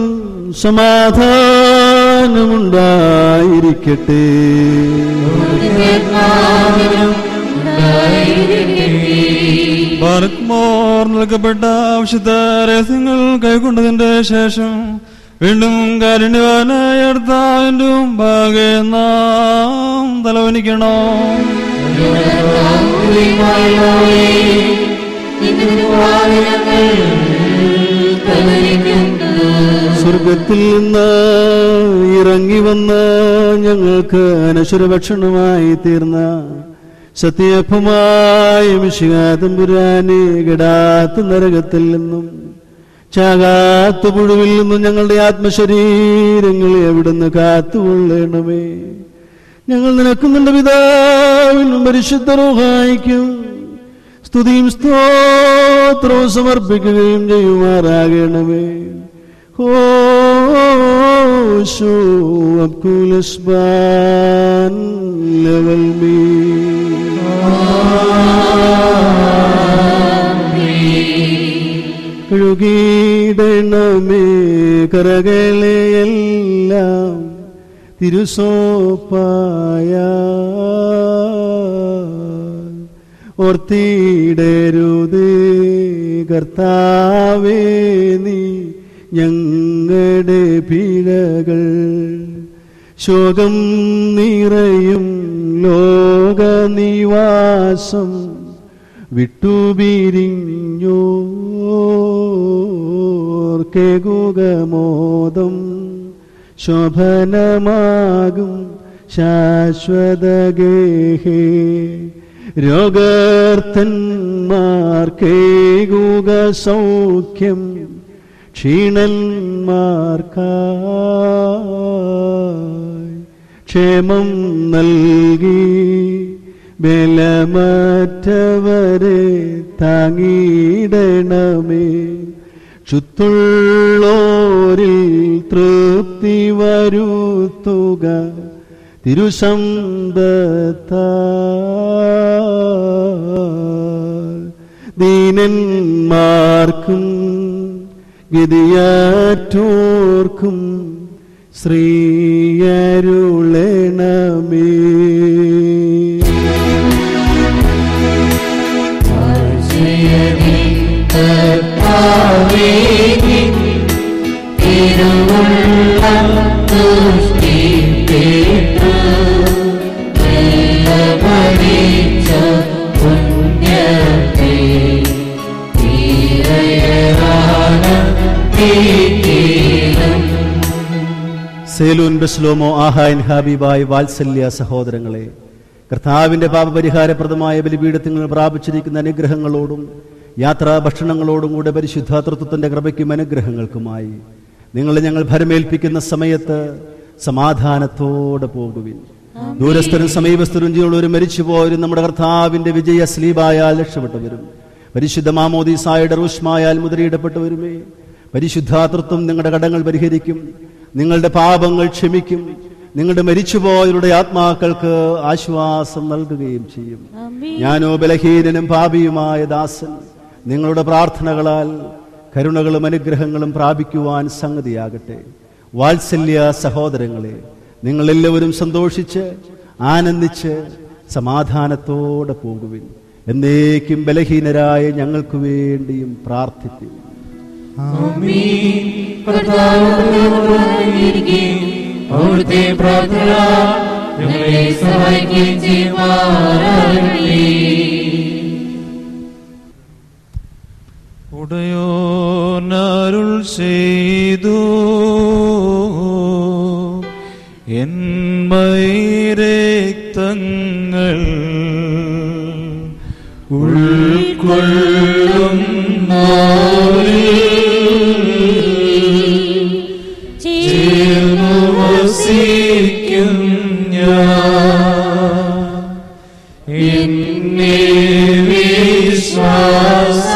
സമാധാനമുണ്ടായിരിക്കട്ടെ ബാറക്മോർ നൽകപ്പെട്ട വിശുദ്ധ രഹസ്യങ്ങൾ കൈക്കൊണ്ടതിന്റെ ശേഷം വീണ്ടും കാരുണ്യവാനായ അടുത്താവിന്റെ മുമ്പാകെ നാം തലവനിക്കണോ സ്വർഗത്തിൽ നിന്ന് ഇറങ്ങി വന്ന് ഞങ്ങൾക്ക് അനശ്വര ഭക്ഷണമായി തീർന്ന സത്യപ്പമായ മിശികാതമ്പുരാനെ കെടാത്ത നരകത്തിൽ നിന്നും ചാകാത്ത പുഴുവിൽ നിന്നും ഞങ്ങളുടെ ആത്മശരീരങ്ങളെ അവിടുന്ന് കാത്തുകൊള്ളണമേ ഞങ്ങൾ നിനക്കും നിന്റെ പിതാവിനും പരിശുദ്ധ റൂഹായിക്കും സ്തുതിയും സ്തോത്രവും സമർപ്പിക്കുകയും ചെയ്യുമാറാകണമേ ഹോശോ അബ്കുലസ്ബാൻ ലവൽ മീ കഴുകിയിടണമേ കരകളെയെല്ലാം തിരുസോപ്പായ ഓർത്തിടരുതേ കർത്താവേ നീ ഞങ്ങളുടെ പിഴകൾ ശോകം നിറയും ലോകനിവാസം വിട്ടുപിരിഞ്ഞോർക്കെകുകമോദം ശോഭനമാകും ശാശ്വതഗേഹേ രോഗർത്തന്മാർക്കേകുക സൗഖ്യം ക്ഷീണന്മാർക്കായി ക്ഷേമം നൽകി ബലമറ്റവരെ താങ്ങിയിടണമേ ചുറ്റുള്ളോരിൽ തൃപ്തി വരുത്തുക തിരുസമ്പത്ത ദീനന്മാർക്കും ഗതിയാറ്റോർക്കും ശ്രീയരുളണമേ സേലൂൻ ബസ്ലോമോ ആഹായൻ ഹാബിബായ് വാത്സല്യ സഹോദരങ്ങളെ കർത്താവിന്റെ പാപപരിഹാരപ്രദമായ ബലിപീഠത്തിൽ നിന്ന് പ്രാപിച്ചിരിക്കുന്ന അനുഗ്രഹങ്ങളോടും യാത്രാ ഭക്ഷണങ്ങളോടും കൂടെ പരിശുദ്ധാതൃത്വത്തിന്റെ കൃപയ്ക്കും അനുഗ്രഹങ്ങൾക്കുമായി നിങ്ങളെ ഞങ്ങൾ ഭരമേൽപ്പിക്കുന്ന സമയത്ത് സമാധാനത്തോടെ പോകുവിൻ ദൂരസ്ഥരും സമീപസ്ഥരും ജീവനുള്ളവരും മരിച്ചുപോയവരും നമ്മുടെ കർത്താവിന്റെ വിജയ സ്ലീബായാൽ രക്ഷപ്പെട്ടവരും പരിശുദ്ധ മാമോദീസായുടെ റൂഷ്മായാൽ മുദ്രയിടപ്പെട്ടവരുമേ പരിശുദ്ധാതൃത്വം നിങ്ങളുടെ കടങ്ങൾ പരിഹരിക്കും നിങ്ങളുടെ പാപങ്ങൾ ക്ഷമിക്കും നിങ്ങളുടെ മരിച്ചുപോയവരുടെ ആത്മാക്കൾക്ക് ആശ്വാസം നൽകുകയും ചെയ്യും ഞാനോ ബലഹീനനും പാപിയുമായ ദാസൻ നിങ്ങളുടെ പ്രാർത്ഥനകളാൽ കരുണകളും അനുഗ്രഹങ്ങളും പ്രാപിക്കുവാൻ സംഗതിയാകട്ടെ വാത്സല്യ സഹോദരങ്ങളെ നിങ്ങളെല്ലാവരും സന്തോഷിച്ച് ആനന്ദിച്ച് സമാധാനത്തോടെ പോകുവിൻ എന്നേക്കും ബലഹീനരായ ഞങ്ങൾക്ക് വേണ്ടിയും പ്രാർത്ഥിക്കും അവിടുത്തെ പ്രാർത്ഥന ഞങ്ങളെ സഹായിക്കുകയും ചെയ്യുമാറാകട്ടെ ഉടയോനരുൾ ചെയ്തു എന്മൈരക്തങ്ങൾ ഉൾക്കൊള്ളും ചേർന്നു വസിക്കും ഞാൻ എന്നെ വിശ്വാസ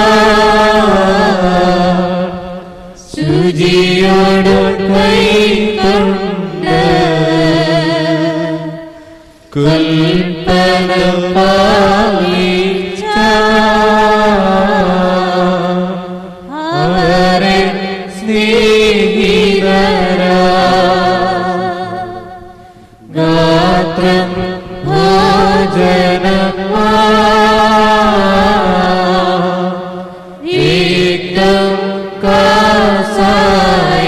ശുചിയോട് കൈക്കൊണ്ട് കൽപ്പന പാലിച്ച അവരെ സ്നേഹിതരാ ഗാത്രം ഭോജനമാ ഏകം കാസായ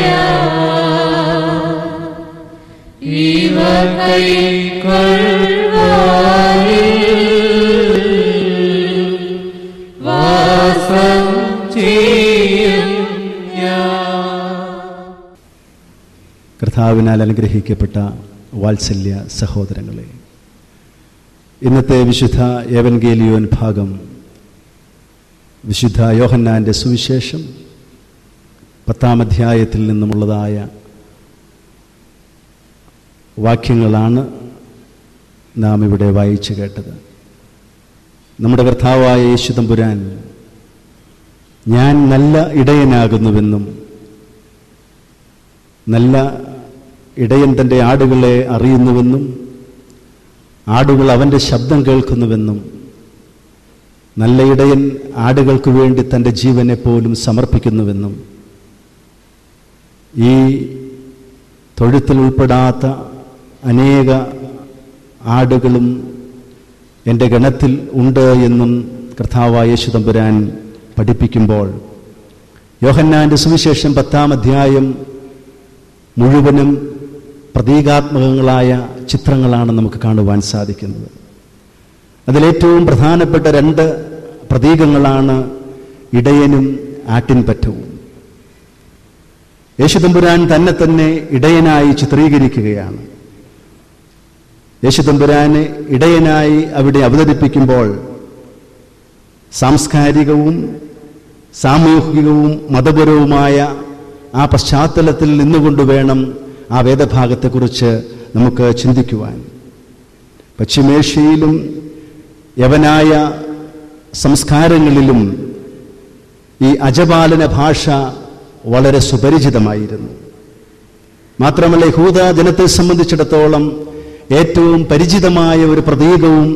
ഇവ കൈക്കൊള്ളുവാനിൽ വാസം ചെയ്യും ഞാൻ കർത്താവിനാൽ അനുഗ്രഹിക്കപ്പെട്ട വാത്സല്യ സഹോദരങ്ങളെ ഇന്നത്തെ വിശുദ്ധ ഏവൻഗേലിയോൻ ഭാഗം വിശുദ്ധ യോഹന്നാൻ്റെ സുവിശേഷം പത്താം അധ്യായത്തിൽ നിന്നുമുള്ളതായ വാക്യങ്ങളാണ് നാം ഇവിടെ വായിച്ചു കേട്ടത് നമ്മുടെ കർത്താവായ യേശു തമ്പുരാൻ ഞാൻ നല്ല ഇടയനാകുന്നുവെന്നും നല്ല ഇടയൻ തൻ്റെ ആടുകളെ അറിയുന്നുവെന്നും ആടുകൾ അവൻ്റെ ശബ്ദം കേൾക്കുന്നുവെന്നും നല്ല ഇടയൻ ആടുകൾക്ക് വേണ്ടി തൻ്റെ ജീവനെ പോലും സമർപ്പിക്കുന്നുവെന്നും ഈ തൊഴുത്തിൽ ഉൾപ്പെടാത്ത അനേക ആടുകളും എൻ്റെ ഗണത്തിൽ ഉണ്ട് എന്നും കർത്താവായ യേശു തമ്പുരാൻ പഠിപ്പിക്കുമ്പോൾ യോഹന്നാൻ്റെ സുവിശേഷം പത്താം അധ്യായം മുഴുവനും പ്രതീകാത്മകങ്ങളായ ചിത്രങ്ങളാണ് നമുക്ക് കാണുവാൻ സാധിക്കുന്നത് അതിലേറ്റവും പ്രധാനപ്പെട്ട രണ്ട് പ്രതീകങ്ങളാണ് ഇടയനും ആട്ടിൻപറ്റവും യേശുതമ്പുരാൻ തന്നെ തന്നെ ഇടയനായി ചിത്രീകരിക്കുകയാണ് യേശുതമ്പുരാനെ ഇടയനായി അവിടെ അവതരിപ്പിക്കുമ്പോൾ സാംസ്കാരികവും സാമൂഹികവും മതപരവുമായ ആ പശ്ചാത്തലത്തിൽ നിന്നുകൊണ്ട് വേണം ആ വേദഭാഗത്തെക്കുറിച്ച് നമുക്ക് ചിന്തിക്കുവാൻ പശ്ചിമേഷ്യയിലും യവനായ സംസ്കാരങ്ങളിലും ഈ അജപാലന ഭാഷ വളരെ സുപരിചിതമായിരുന്നു മാത്രമല്ല യഹൂദ ജനത്തെ സംബന്ധിച്ചിടത്തോളം ഏറ്റവും പരിചിതമായ ഒരു പ്രതീകവും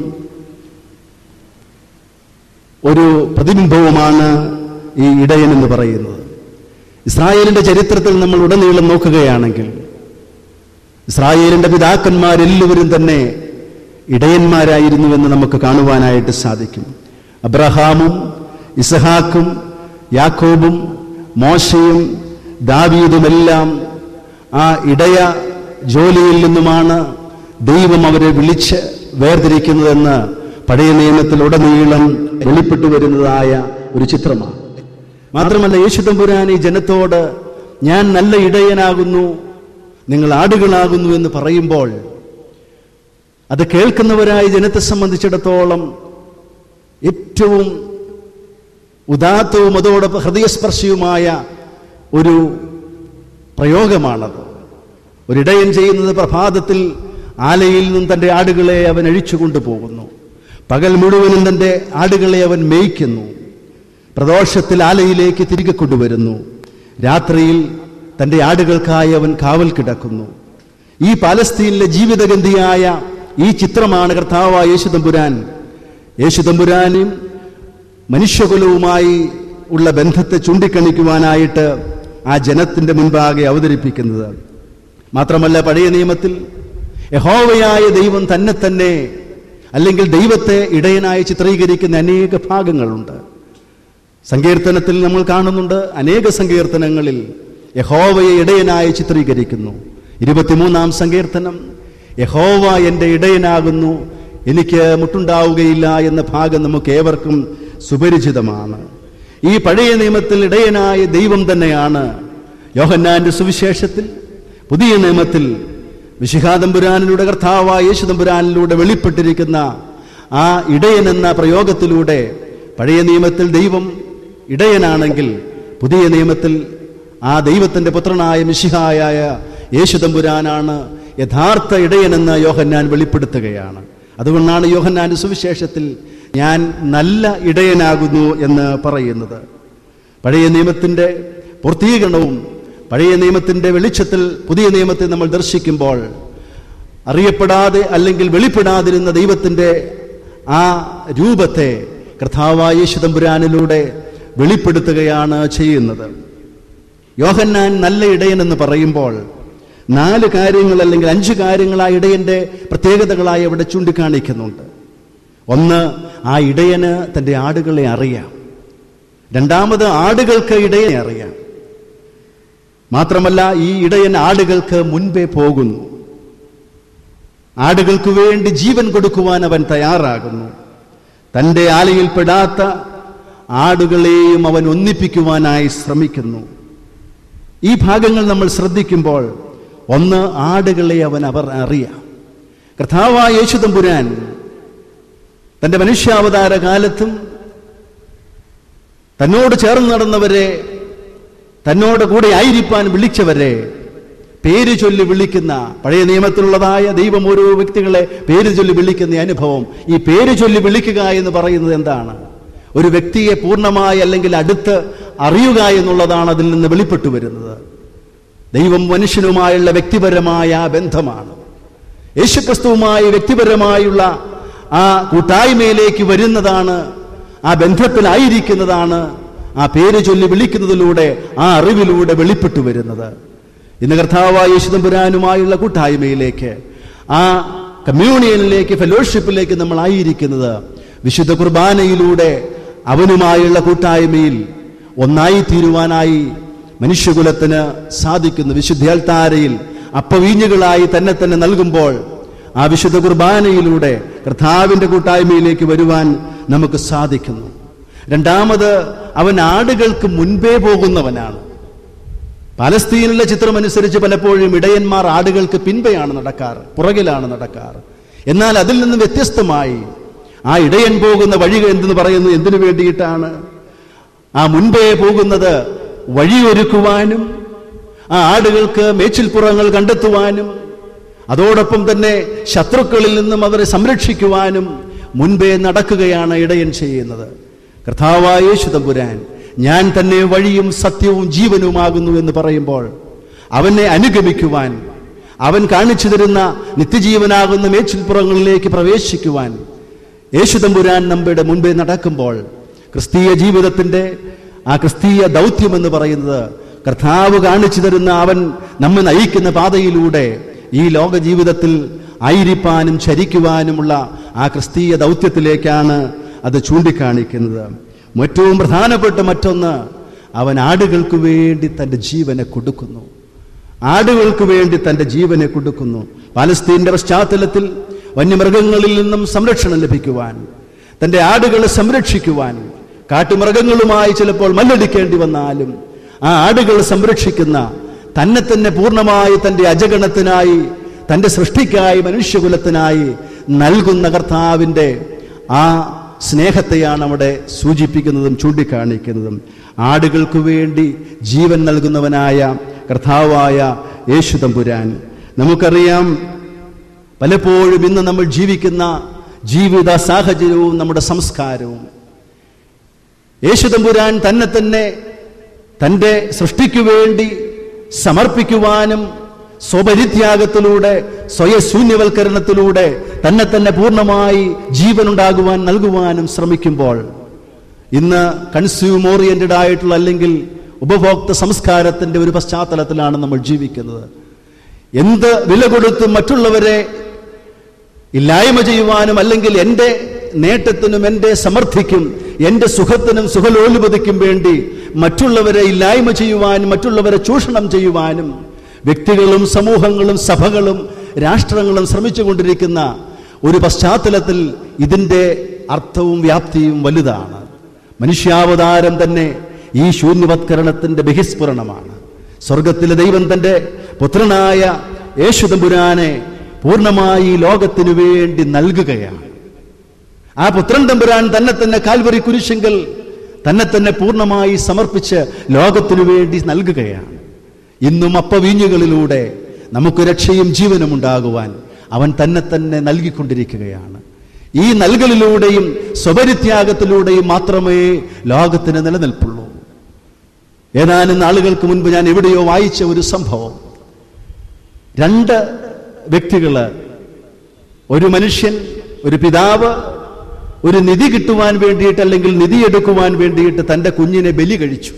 ഒരു പ്രതിബിംബവുമാണ് ഈ ഇടയൻ എന്ന് പറയുന്നത് ഇസ്രായേലിന്റെ ചരിത്രത്തിൽ നമ്മൾ ഉടനീളം നോക്കുകയാണെങ്കിൽ ഇസ്രായേലിന്റെ പിതാക്കന്മാരെല്ലാവരും തന്നെ ഇടയന്മാരായിരുന്നുവെന്ന് നമുക്ക് കാണുവാനായിട്ട് സാധിക്കും അബ്രഹാമും ഇസഹാക്കും യാക്കോബും മോശയും ദാവീദുമെല്ലാം ആ ഇടയ ജോലിയിൽ നിന്നുമാണ് ദൈവം അവരെ വിളിച്ച് വേർതിരിക്കുന്നതെന്ന് പഴയ നിയമത്തിൽ ഉടനീളം വെളിപ്പെട്ടു വരുന്നതായ ഒരു ചിത്രമാണ് മാത്രമല്ല യേശുദമ്പുരാൻ ഈ ജനത്തോട് ഞാൻ നല്ല ഇടയനാകുന്നു നിങ്ങൾ ആടുകളാകുന്നു എന്ന് പറയുമ്പോൾ അത് കേൾക്കുന്നവരായ ജനത്തെ സംബന്ധിച്ചിടത്തോളം ഏറ്റവും ഉദാത്തവും അതോടൊപ്പം ഹൃദയസ്പർശിയുമായ ഒരു പ്രയോഗമാണത് ഒരിടയൻ ചെയ്യുന്നത് പ്രഭാതത്തിൽ ആലയിൽ നിന്നും തൻ്റെ ആടുകളെ അവൻ അഴിച്ചു കൊണ്ടുപോകുന്നു പകൽ മുഴുവനും തൻ്റെ ആടുകളെ അവൻ മേയ്ക്കുന്നു പ്രദോഷത്തിൽ ആലയിലേക്ക് തിരികെ കൊണ്ടുവരുന്നു രാത്രിയിൽ തൻ്റെ ആടുകൾക്കായി അവൻ കാവൽ കിടക്കുന്നു ഈ പാലസ്തീനിലെ ജീവിതഗന്ധിയായ ഈ ചിത്രമാണ് കർത്താവായ യേശുതമ്പുരാൻ യേശുതമ്പുരാനും മനുഷ്യകുലവുമായി ഉള്ള ബന്ധത്തെ ചൂണ്ടിക്കാണിക്കുവാനായിട്ട് ആ ജനത്തിൻ്റെ മുൻപാകെ അവതരിപ്പിക്കുന്നത് മാത്രമല്ല പഴയ നിയമത്തിൽ യഹോവയായ ദൈവം തന്നെ തന്നെ അല്ലെങ്കിൽ ദൈവത്തെ ഇടയനായി ചിത്രീകരിക്കുന്ന അനേക ഭാഗങ്ങളുണ്ട് സങ്കീർത്തനത്തിൽ നമ്മൾ കാണുന്നുണ്ട് അനേക സങ്കീർത്തനങ്ങളിൽ യഹോവയെ ഇടയനായി ചിത്രീകരിക്കുന്നു ഇരുപത്തിമൂന്നാം സങ്കീർത്തനം യഹോവ എൻ്റെ ഇടയനാകുന്നു എനിക്ക് മുട്ടുണ്ടാവുകയില്ല എന്ന ഭാഗം നമുക്ക് ഏവർക്കും സുപരിചിതമാണ് ഈ പഴയ നിയമത്തിൽ ഇടയനായ ദൈവം തന്നെയാണ് യോഹന്നാന്റെ സുവിശേഷത്തിൽ പുതിയ നിയമത്തിൽ വിശിഖാതമ്പുരാനിലൂടെ കർത്താവായ യേശുതമ്പുരാനിലൂടെ വെളിപ്പെട്ടിരിക്കുന്ന ആ ഇടയൻ എന്ന പ്രയോഗത്തിലൂടെ പഴയ നിയമത്തിൽ ദൈവം ഇടയനാണെങ്കിൽ പുതിയ നിയമത്തിൽ ആ ദൈവത്തിൻ്റെ പുത്രനായ മിശിഹായായ യേശുതമ്പുരാനാണ് യഥാർത്ഥ ഇടയനെന്ന് യോഹന്നാൻ വെളിപ്പെടുത്തുകയാണ് അതുകൊണ്ടാണ് യോഹന്നാൻ സുവിശേഷത്തിൽ ഞാൻ നല്ല ഇടയനാകുന്നു എന്ന് പറയുന്നത് പഴയ നിയമത്തിൻ്റെ പൂർത്തീകരണവും പഴയ നിയമത്തിൻ്റെ വെളിച്ചത്തിൽ പുതിയ നിയമത്തെ നമ്മൾ ദർശിക്കുമ്പോൾ അറിയപ്പെടാതെ അല്ലെങ്കിൽ വെളിപ്പെടാതിരുന്ന ദൈവത്തിൻ്റെ ആ രൂപത്തെ കർത്താവായ യേശുതമ്പുരാനിലൂടെ വെളിപ്പെടുത്തുകയാണ് ചെയ്യുന്നത് യോഹന്നാൻ നല്ല ഇടയൻ എന്ന് പറയുമ്പോൾ നാല് കാര്യങ്ങൾ അല്ലെങ്കിൽ അഞ്ച് കാര്യങ്ങൾ ആ ഇടയന്റെ പ്രത്യേകതകളായി അവിടെ ചൂണ്ടിക്കാണിക്കുന്നുണ്ട് ഒന്ന് ആ ഇടയന് തൻ്റെ ആടുകളെ അറിയാം രണ്ടാമത് ആടുകൾക്ക് ഇടയനെ അറിയാം മാത്രമല്ല ഈ ഇടയൻ ആടുകൾക്ക് മുൻപേ പോകുന്നു ആടുകൾക്ക് വേണ്ടി ജീവൻ കൊടുക്കുവാൻ അവൻ തയ്യാറാകുന്നു തൻ്റെ ആലയിൽപ്പെടാത്ത ആടുകളെയും അവൻ ഒന്നിപ്പിക്കുവാനായി ശ്രമിക്കുന്നു ഈ ഭാഗങ്ങൾ നമ്മൾ ശ്രദ്ധിക്കുമ്പോൾ ഒന്ന് ആടുകളെ അവൻ അവർ അറിയാം കർത്താവായ യേശുതമ്പുരാൻ തൻ്റെ മനുഷ്യാവതാര കാലത്തും തന്നോട് ചേർന്ന് നടന്നവരെ തന്നോട് കൂടെ ആയിരിക്കാൻ വിളിച്ചവരെ പേര് ചൊല്ലി വിളിക്കുന്ന പഴയ നിയമത്തിലുള്ളതായ ദൈവം ഓരോ വ്യക്തികളെ പേര് ചൊല്ലി വിളിക്കുന്ന ഈ അനുഭവം ഈ പേര് ചൊല്ലി വിളിക്കുക എന്ന് പറയുന്നത് എന്താണ് ഒരു വ്യക്തിയെ പൂർണ്ണമായി അല്ലെങ്കിൽ അടുത്ത് അറിയുക എന്നുള്ളതാണ് അതിൽ നിന്ന് വെളിപ്പെട്ടു വരുന്നത് ദൈവം മനുഷ്യനുമായുള്ള വ്യക്തിപരമായ ആ ബന്ധമാണ് യേശുക്രിസ്തുവുമായി വ്യക്തിപരമായുള്ള ആ കൂട്ടായ്മയിലേക്ക് വരുന്നതാണ് ആ ബന്ധത്തിലായിരിക്കുന്നതാണ് ആ പേര് ചൊല്ലി വിളിക്കുന്നതിലൂടെ ആ അറിവിലൂടെ വെളിപ്പെട്ടു വരുന്നത് ഇന്ന് കർത്താവായ യേശുദമ്പുരാനുമായുള്ള കൂട്ടായ്മയിലേക്ക് ആ കമ്മ്യൂണിയനിലേക്ക് ഫെലോഷിപ്പിലേക്ക് നമ്മൾ ആയിരിക്കുന്നത് വിശുദ്ധ കുർബാനയിലൂടെ അവനുമായുള്ള കൂട്ടായ്മയിൽ ഒന്നായി തീരുവാനായി മനുഷ്യകുലത്തിന് സാധിക്കുന്നു വിശുദ്ധാൽത്താരയിൽ അപ്പവീഞ്ഞുകളായി തന്നെ തന്നെ നൽകുമ്പോൾ ആ വിശുദ്ധ കുർബാനയിലൂടെ കർത്താവിന്റെ കൂട്ടായ്മയിലേക്ക് വരുവാൻ നമുക്ക് സാധിക്കുന്നു രണ്ടാമത് അവൻ ആടുകൾക്ക് മുൻപേ പോകുന്നവനാണ് പാലസ്തീനിലെ ചിത്രമനുസരിച്ച് പലപ്പോഴും ഇടയന്മാർ ആടുകൾക്ക് പിൻപെയാണ് നടക്കാറ് പുറകിലാണ് നടക്കാറ് എന്നാൽ അതിൽ നിന്ന് വ്യത്യസ്തമായി ആ ഇടയൻ പോകുന്ന വഴി എന്തെന്ന് പറയുന്നത് എന്തിനു വേണ്ടിയിട്ടാണ് ആ മുൻപേ പോകുന്നത് വഴിയൊരുക്കുവാനും ആ ആടുകൾക്ക് മേച്ചിൽപ്പുറങ്ങൾ കണ്ടെത്തുവാനും അതോടൊപ്പം തന്നെ ശത്രുക്കളിൽ നിന്നും അവരെ സംരക്ഷിക്കുവാനും മുൻപേ നടക്കുകയാണ് ഇടയൻ ചെയ്യുന്നത് കർത്താവായ യേശുതമ്പുരാൻ ഞാൻ തന്നെ വഴിയും സത്യവും ജീവനുമാകുന്നു എന്ന് പറയുമ്പോൾ അവനെ അനുഗമിക്കുവാൻ അവൻ കാണിച്ചു തരുന്ന നിത്യജീവനാകുന്ന മേച്ചിൽപ്പുറങ്ങളിലേക്ക് പ്രവേശിക്കുവാൻ യേശുതമ്പുരാൻ നമ്മുടെ മുൻപേ നടക്കുമ്പോൾ ക്രിസ്തീയ ജീവിതത്തിന്റെ ആ ക്രിസ്തീയ ദൗത്യം എന്ന് പറയുന്നത് കർത്താവ് കാണിച്ചു തരുന്ന അവൻ നമ്മെ നയിക്കുന്ന പാതയിലൂടെ ഈ ലോക ജീവിതത്തിൽ ആയിരിക്കാനും ചരിക്കുവാനുമുള്ള ആ ക്രിസ്തീയ ദൗത്യത്തിലേക്കാണ് അത് ചൂണ്ടിക്കാണിക്കുന്നത് ഏറ്റവും പ്രധാനപ്പെട്ട മറ്റൊന്ന് അവൻ ആടുകൾക്ക് വേണ്ടി തൻ്റെ ജീവനെ കൊടുക്കുന്നു ആടുകൾക്ക് വേണ്ടി തൻ്റെ ജീവനെ കൊടുക്കുന്നു പാലസ്തീന്റെ പശ്ചാത്തലത്തിൽ വന്യമൃഗങ്ങളിൽ നിന്നും സംരക്ഷണം ലഭിക്കുവാൻ തൻ്റെ ആടുകളെ സംരക്ഷിക്കുവാൻ കാട്ടുമൃഗങ്ങളുമായി ചിലപ്പോൾ മല്ലടിക്കേണ്ടി വന്നാലും ആ ആടുകളെ സംരക്ഷിക്കുന്ന തന്നെ തന്നെ പൂർണ്ണമായി തൻ്റെ അജഗണത്തിനായി തൻ്റെ സൃഷ്ടിക്കായി മനുഷ്യകുലത്തിനായി നൽകുന്ന കർത്താവിൻ്റെ ആ സ്നേഹത്തെയാണ് അവിടെ സൂചിപ്പിക്കുന്നതും ചൂണ്ടിക്കാണിക്കുന്നതും ആടുകൾക്ക് വേണ്ടി ജീവൻ നൽകുന്നവനായ കർത്താവായ യേശു തമ്പുരാൻ നമുക്കറിയാം പലപ്പോഴും ഇന്ന് നമ്മൾ ജീവിക്കുന്ന ജീവിത സാഹചര്യവും നമ്മുടെ സംസ്കാരവും യേശു തമ്പുരാൻ തന്നെ തന്നെ തൻ്റെ സൃഷ്ടിക്കു വേണ്ടി സമർപ്പിക്കുവാനും സ്വപരിത്യാഗത്തിലൂടെ സ്വയശൂന്യവൽക്കരണത്തിലൂടെ തന്നെ തന്നെ പൂർണ്ണമായി ജീവനുണ്ടാകുവാൻ നൽകുവാനും ശ്രമിക്കുമ്പോൾ ഇന്ന് കൺസ്യൂം ഓറിയന്റഡ് ആയിട്ടുള്ള അല്ലെങ്കിൽ ഉപഭോക്തൃ സംസ്കാരത്തിന്റെ ഒരു പശ്ചാത്തലത്തിലാണ് നമ്മൾ ജീവിക്കുന്നത് എന്ത് വില കൊടുത്ത് മറ്റുള്ളവരെ ഇല്ലായ്മ ചെയ്യുവാനും അല്ലെങ്കിൽ എൻ്റെ നേട്ടത്തിനും എൻ്റെ സമൃദ്ധിക്കും എൻ്റെ സുഖത്തിനും സുഖലോലുപതിക്കും വേണ്ടി മറ്റുള്ളവരെ ഇല്ലായ്മ ചെയ്യുവാനും മറ്റുള്ളവരെ ചൂഷണം ചെയ്യുവാനും വ്യക്തികളും സമൂഹങ്ങളും സഭകളും രാഷ്ട്രങ്ങളും ശ്രമിച്ചുകൊണ്ടിരിക്കുന്ന ഒരു പശ്ചാത്തലത്തിൽ ഇതിൻ്റെ അർത്ഥവും വ്യാപ്തിയും വലുതാണ് മനുഷ്യാവതാരം തന്നെ ഈ ശൂന്യവത്കരണത്തിന്റെ ബഹിസ്ഫുരണമാണ് സ്വർഗത്തിലെ ദൈവം തന്റെ പുത്രനായ യേശുദമ്പുരാനെ പൂർണ്ണമായി ഈ ലോകത്തിനു വേണ്ടി നൽകുകയാണ് ആ പുത്രൻ തമ്പുരാൻ തന്നെ തന്നെ കാൽവറി കുരിശെങ്കിൽ തന്നെ തന്നെ പൂർണ്ണമായി സമർപ്പിച്ച് ലോകത്തിനു വേണ്ടി നൽകുകയാണ് ഇന്നും അപ്പവീഞ്ഞുകളിലൂടെ നമുക്ക് രക്ഷയും ജീവനും ഉണ്ടാകുവാൻ അവൻ തന്നെ തന്നെ നൽകിക്കൊണ്ടിരിക്കുകയാണ് ഈ നൽകലിലൂടെയും സ്വപരിത്യാഗത്തിലൂടെയും മാത്രമേ ലോകത്തിന് നിലനിൽപ്പുള്ളൂ ഏതാനും നാളുകൾക്ക് മുൻപ് ഞാൻ എവിടെയോ വായിച്ച ഒരു സംഭവം രണ്ട് വ്യക്തികള് ഒരു മനുഷ്യൻ ഒരു പിതാവ് ഒരു നിധി കിട്ടുവാൻ വേണ്ടിയിട്ട് അല്ലെങ്കിൽ നിധി എടുക്കുവാൻ വേണ്ടിയിട്ട് തന്റെ കുഞ്ഞിനെ ബലി കഴിച്ചു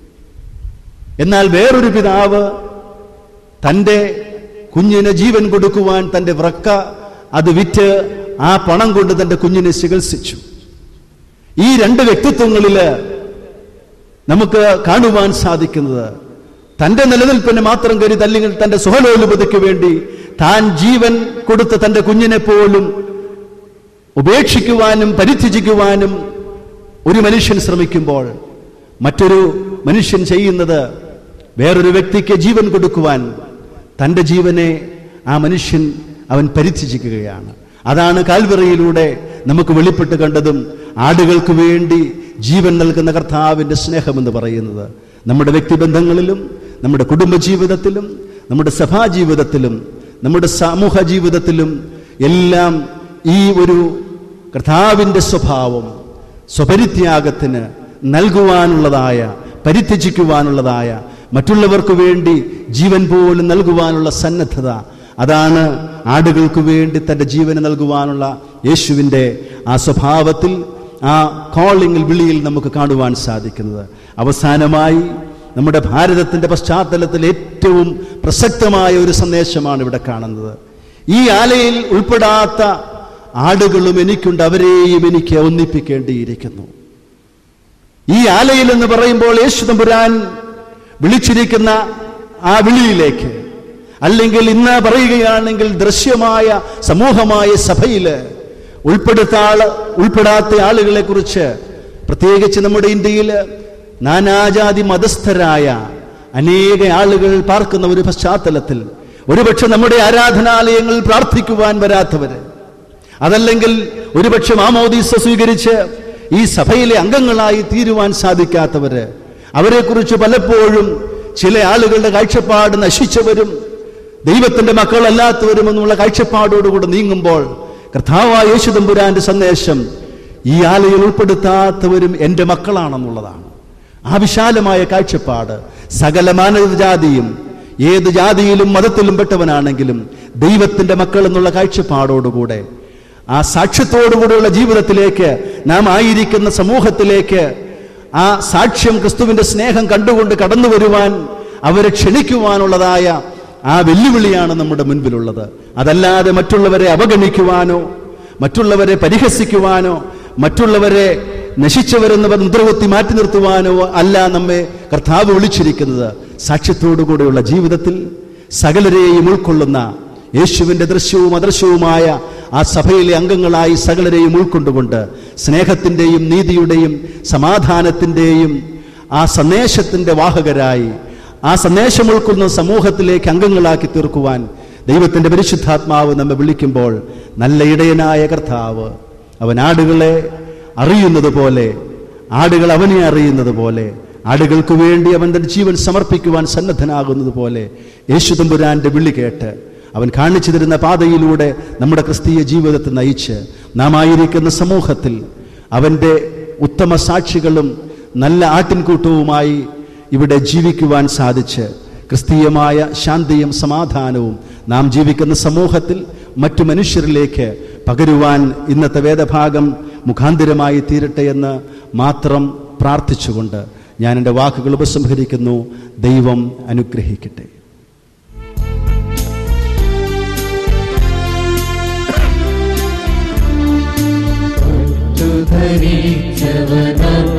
എന്നാൽ വേറൊരു പിതാവ് തന്റെ കുഞ്ഞിന് ജീവൻ കൊടുക്കുവാൻ തന്റെ വ്രക്ക അത് വിറ്റ് ആ പണം കൊണ്ട് തന്റെ കുഞ്ഞിനെ ചികിത്സിച്ചു ഈ രണ്ട് വ്യക്തിത്വങ്ങളില് നമുക്ക് കാണുവാൻ സാധിക്കുന്നത് തന്റെ നിലനിൽപ്പിന് മാത്രം കരുതി അല്ലെങ്കിൽ തന്റെ സുഖലോലുപതയ്ക്ക് വേണ്ടി താൻ ജീവൻ കൊടുത്ത തന്റെ കുഞ്ഞിനെ പോലും ഉപേക്ഷിക്കുവാനും പരിത്യജിക്കുവാനും ഒരു മനുഷ്യൻ ശ്രമിക്കുമ്പോൾ മറ്റൊരു മനുഷ്യൻ ചെയ്യുന്നത് വേറൊരു വ്യക്തിക്ക് ജീവൻ കൊടുക്കുവാൻ തന്റെ ജീവനെ ആ മനുഷ്യൻ അവൻ പരിത്യജിക്കുകയാണ് അതാണ് കാൽവറയിലൂടെ നമുക്ക് വെളിപ്പെട്ട് കണ്ടതും ആടുകൾക്ക് വേണ്ടി ജീവൻ നൽകുന്ന കർത്താവിന്റെ സ്നേഹമെന്ന് പറയുന്നത് നമ്മുടെ വ്യക്തിബന്ധങ്ങളിലും നമ്മുടെ കുടുംബജീവിതത്തിലും നമ്മുടെ സഭാജീവിതത്തിലും നമ്മുടെ സമൂഹ ജീവിതത്തിലും എല്ലാം ഈ ഒരു കർത്താവിൻ്റെ സ്വഭാവം സ്വപരിത്യാഗത്തിന് നൽകുവാനുള്ളതായ പരിത്യജിക്കുവാനുള്ളതായ മറ്റുള്ളവർക്ക് വേണ്ടി ജീവൻ പോലും നൽകുവാനുള്ള സന്നദ്ധത അതാണ് ആടുകൾക്ക് വേണ്ടി തൻ്റെ ജീവന് നൽകുവാനുള്ള യേശുവിൻ്റെ ആ സ്വഭാവത്തിൽ ആ കോളിംഗിൽ വിളിയിൽ നമുക്ക് കാണുവാൻ സാധിക്കുന്നത് അവസാനമായി നമ്മുടെ ഭാരതത്തിൻ്റെ പശ്ചാത്തലത്തിൽ ഏറ്റവും പ്രസക്തമായ ഒരു സന്ദേശമാണ് ഇവിടെ കാണുന്നത് ഈ ആലയിൽ ഉൾപ്പെടാത്ത ആടുകളും എനിക്കുണ്ട് അവരെയും എനിക്ക് ഒന്നിപ്പിക്കേണ്ടിയിരിക്കുന്നു ഈ ആലയിൽ എന്ന് പറയുമ്പോൾ യേശു തമ്പുരാൻ വിളിച്ചിരിക്കുന്ന ആ വിളിയിലേക്ക് അല്ലെങ്കിൽ ഇന്ന് പറയുകയാണെങ്കിൽ ദൃശ്യമായ സമൂഹമായ സഭയില് ഉൾപ്പെടുത്താൾ ഉൾപ്പെടാത്ത ആളുകളെ കുറിച്ച് പ്രത്യേകിച്ച് നമ്മുടെ ഇന്ത്യയിൽ നാനാജാതി മതസ്ഥരായ അനേക ആളുകൾ പാർക്കുന്ന ഒരു പശ്ചാത്തലത്തിൽ ഒരുപക്ഷെ നമ്മുടെ ആരാധനാലയങ്ങളിൽ പ്രാർത്ഥിക്കുവാൻ വരാത്തവര് അതല്ലെങ്കിൽ ഒരുപക്ഷെ മാമോദീസ സ്വീകരിച്ച് ഈ സഭയിലെ അംഗങ്ങളായി തീരുവാൻ സാധിക്കാത്തവര് അവരെക്കുറിച്ച് പലപ്പോഴും ചില ആളുകളുടെ കാഴ്ചപ്പാട് നശിച്ചവരും ദൈവത്തിന്റെ മക്കളല്ലാത്തവരും എന്നുള്ള കാഴ്ചപ്പാടോടുകൂടെ നീങ്ങുമ്പോൾ കർത്താവായ യേശു തമ്പുരാന്റെ സന്ദേശം ഈ ആലയിൽ ഉൾപ്പെടുത്താത്തവരും എൻ്റെ മക്കളാണെന്നുള്ളതാണ് ആ വിശാലമായ കാഴ്ചപ്പാട് സകല മാനവജാതിയും ഏത് ജാതിയിലും മതത്തിലും പെട്ടവനാണെങ്കിലും ദൈവത്തിന്റെ മക്കൾ എന്നുള്ള കാഴ്ചപ്പാടോടുകൂടെ ആ സാക്ഷ്യത്തോടുകൂടിയുള്ള ജീവിതത്തിലേക്ക് നാം ആയിരിക്കുന്ന സമൂഹത്തിലേക്ക് ആ സാക്ഷ്യം ക്രിസ്തുവിന്റെ സ്നേഹം കണ്ടുകൊണ്ട് കടന്നു വരുവാൻ അവരെ ക്ഷണിക്കുവാനുള്ളതായ ആ വെല്ലുവിളിയാണ് നമ്മുടെ മുൻപിലുള്ളത് അതല്ലാതെ മറ്റുള്ളവരെ അവഗണിക്കുവാനോ മറ്റുള്ളവരെ പരിഹസിക്കുവാനോ മറ്റുള്ളവരെ നശിച്ചവരെന്ന് മുദ്രകുത്തി മാറ്റി നിർത്തുവാനോ അല്ല നമ്മെ കർത്താവ് വിളിച്ചിരിക്കുന്നത് സാക്ഷ്യത്തോടുകൂടെയുള്ള ജീവിതത്തിൽ സകലരെയും ഉൾക്കൊള്ളുന്ന യേശുവിന്റെ ദൃശ്യവും അദൃശ്യവുമായ ആ സഭയിലെ അംഗങ്ങളായി സകലരെയും ഉൾക്കൊണ്ടുകൊണ്ട് സ്നേഹത്തിൻ്റെയും നീതിയുടെയും സമാധാനത്തിൻ്റെയും ആ സന്ദേശത്തിൻ്റെ വാഹകരായി ആ സന്ദേശം ഉൾക്കൊള്ളുന്ന സമൂഹത്തിലേക്ക് അംഗങ്ങളാക്കി തീർക്കുവാൻ ദൈവത്തിൻ്റെ പരിശുദ്ധാത്മാവ് നമ്മെ വിളിക്കുമ്പോൾ നല്ല ഇടയനായ കർത്താവ് അവൻ ആടുകളെ അറിയുന്നത് പോലെ ആടുകൾ അവനെ അറിയുന്നത് പോലെ ആടുകൾക്ക് വേണ്ടി അവൻ തന്റെ ജീവൻ സമർപ്പിക്കുവാൻ സന്നദ്ധനാകുന്നത് പോലെ യേശുതമ്പുരാന്റെ വിളി കേട്ട് അവൻ കാണിച്ചു തരുന്ന പാതയിലൂടെ നമ്മുടെ ക്രിസ്തീയ ജീവിതത്തെ നയിച്ച് നാം ആയിരിക്കുന്ന സമൂഹത്തിൽ അവൻ്റെ ഉത്തമ സാക്ഷികളും നല്ല ആട്ടിൻകൂട്ടവുമായി ഇവിടെ ജീവിക്കുവാൻ സാധിച്ച് ക്രിസ്തീയമായ ശാന്തിയും സമാധാനവും നാം ജീവിക്കുന്ന സമൂഹത്തിൽ മറ്റു മനുഷ്യരിലേക്ക് പകരുവാൻ ഇന്നത്തെ വേദഭാഗം മുഖാന്തിരമായി തീരട്ടെ എന്ന് മാത്രം പ്രാർത്ഥിച്ചുകൊണ്ട് ഞാൻ എൻ്റെ വാക്കുകൾ ഉപസംഹരിക്കുന്നു ദൈവം അനുഗ്രഹിക്കട്ടെ ധരിച്ചവനാം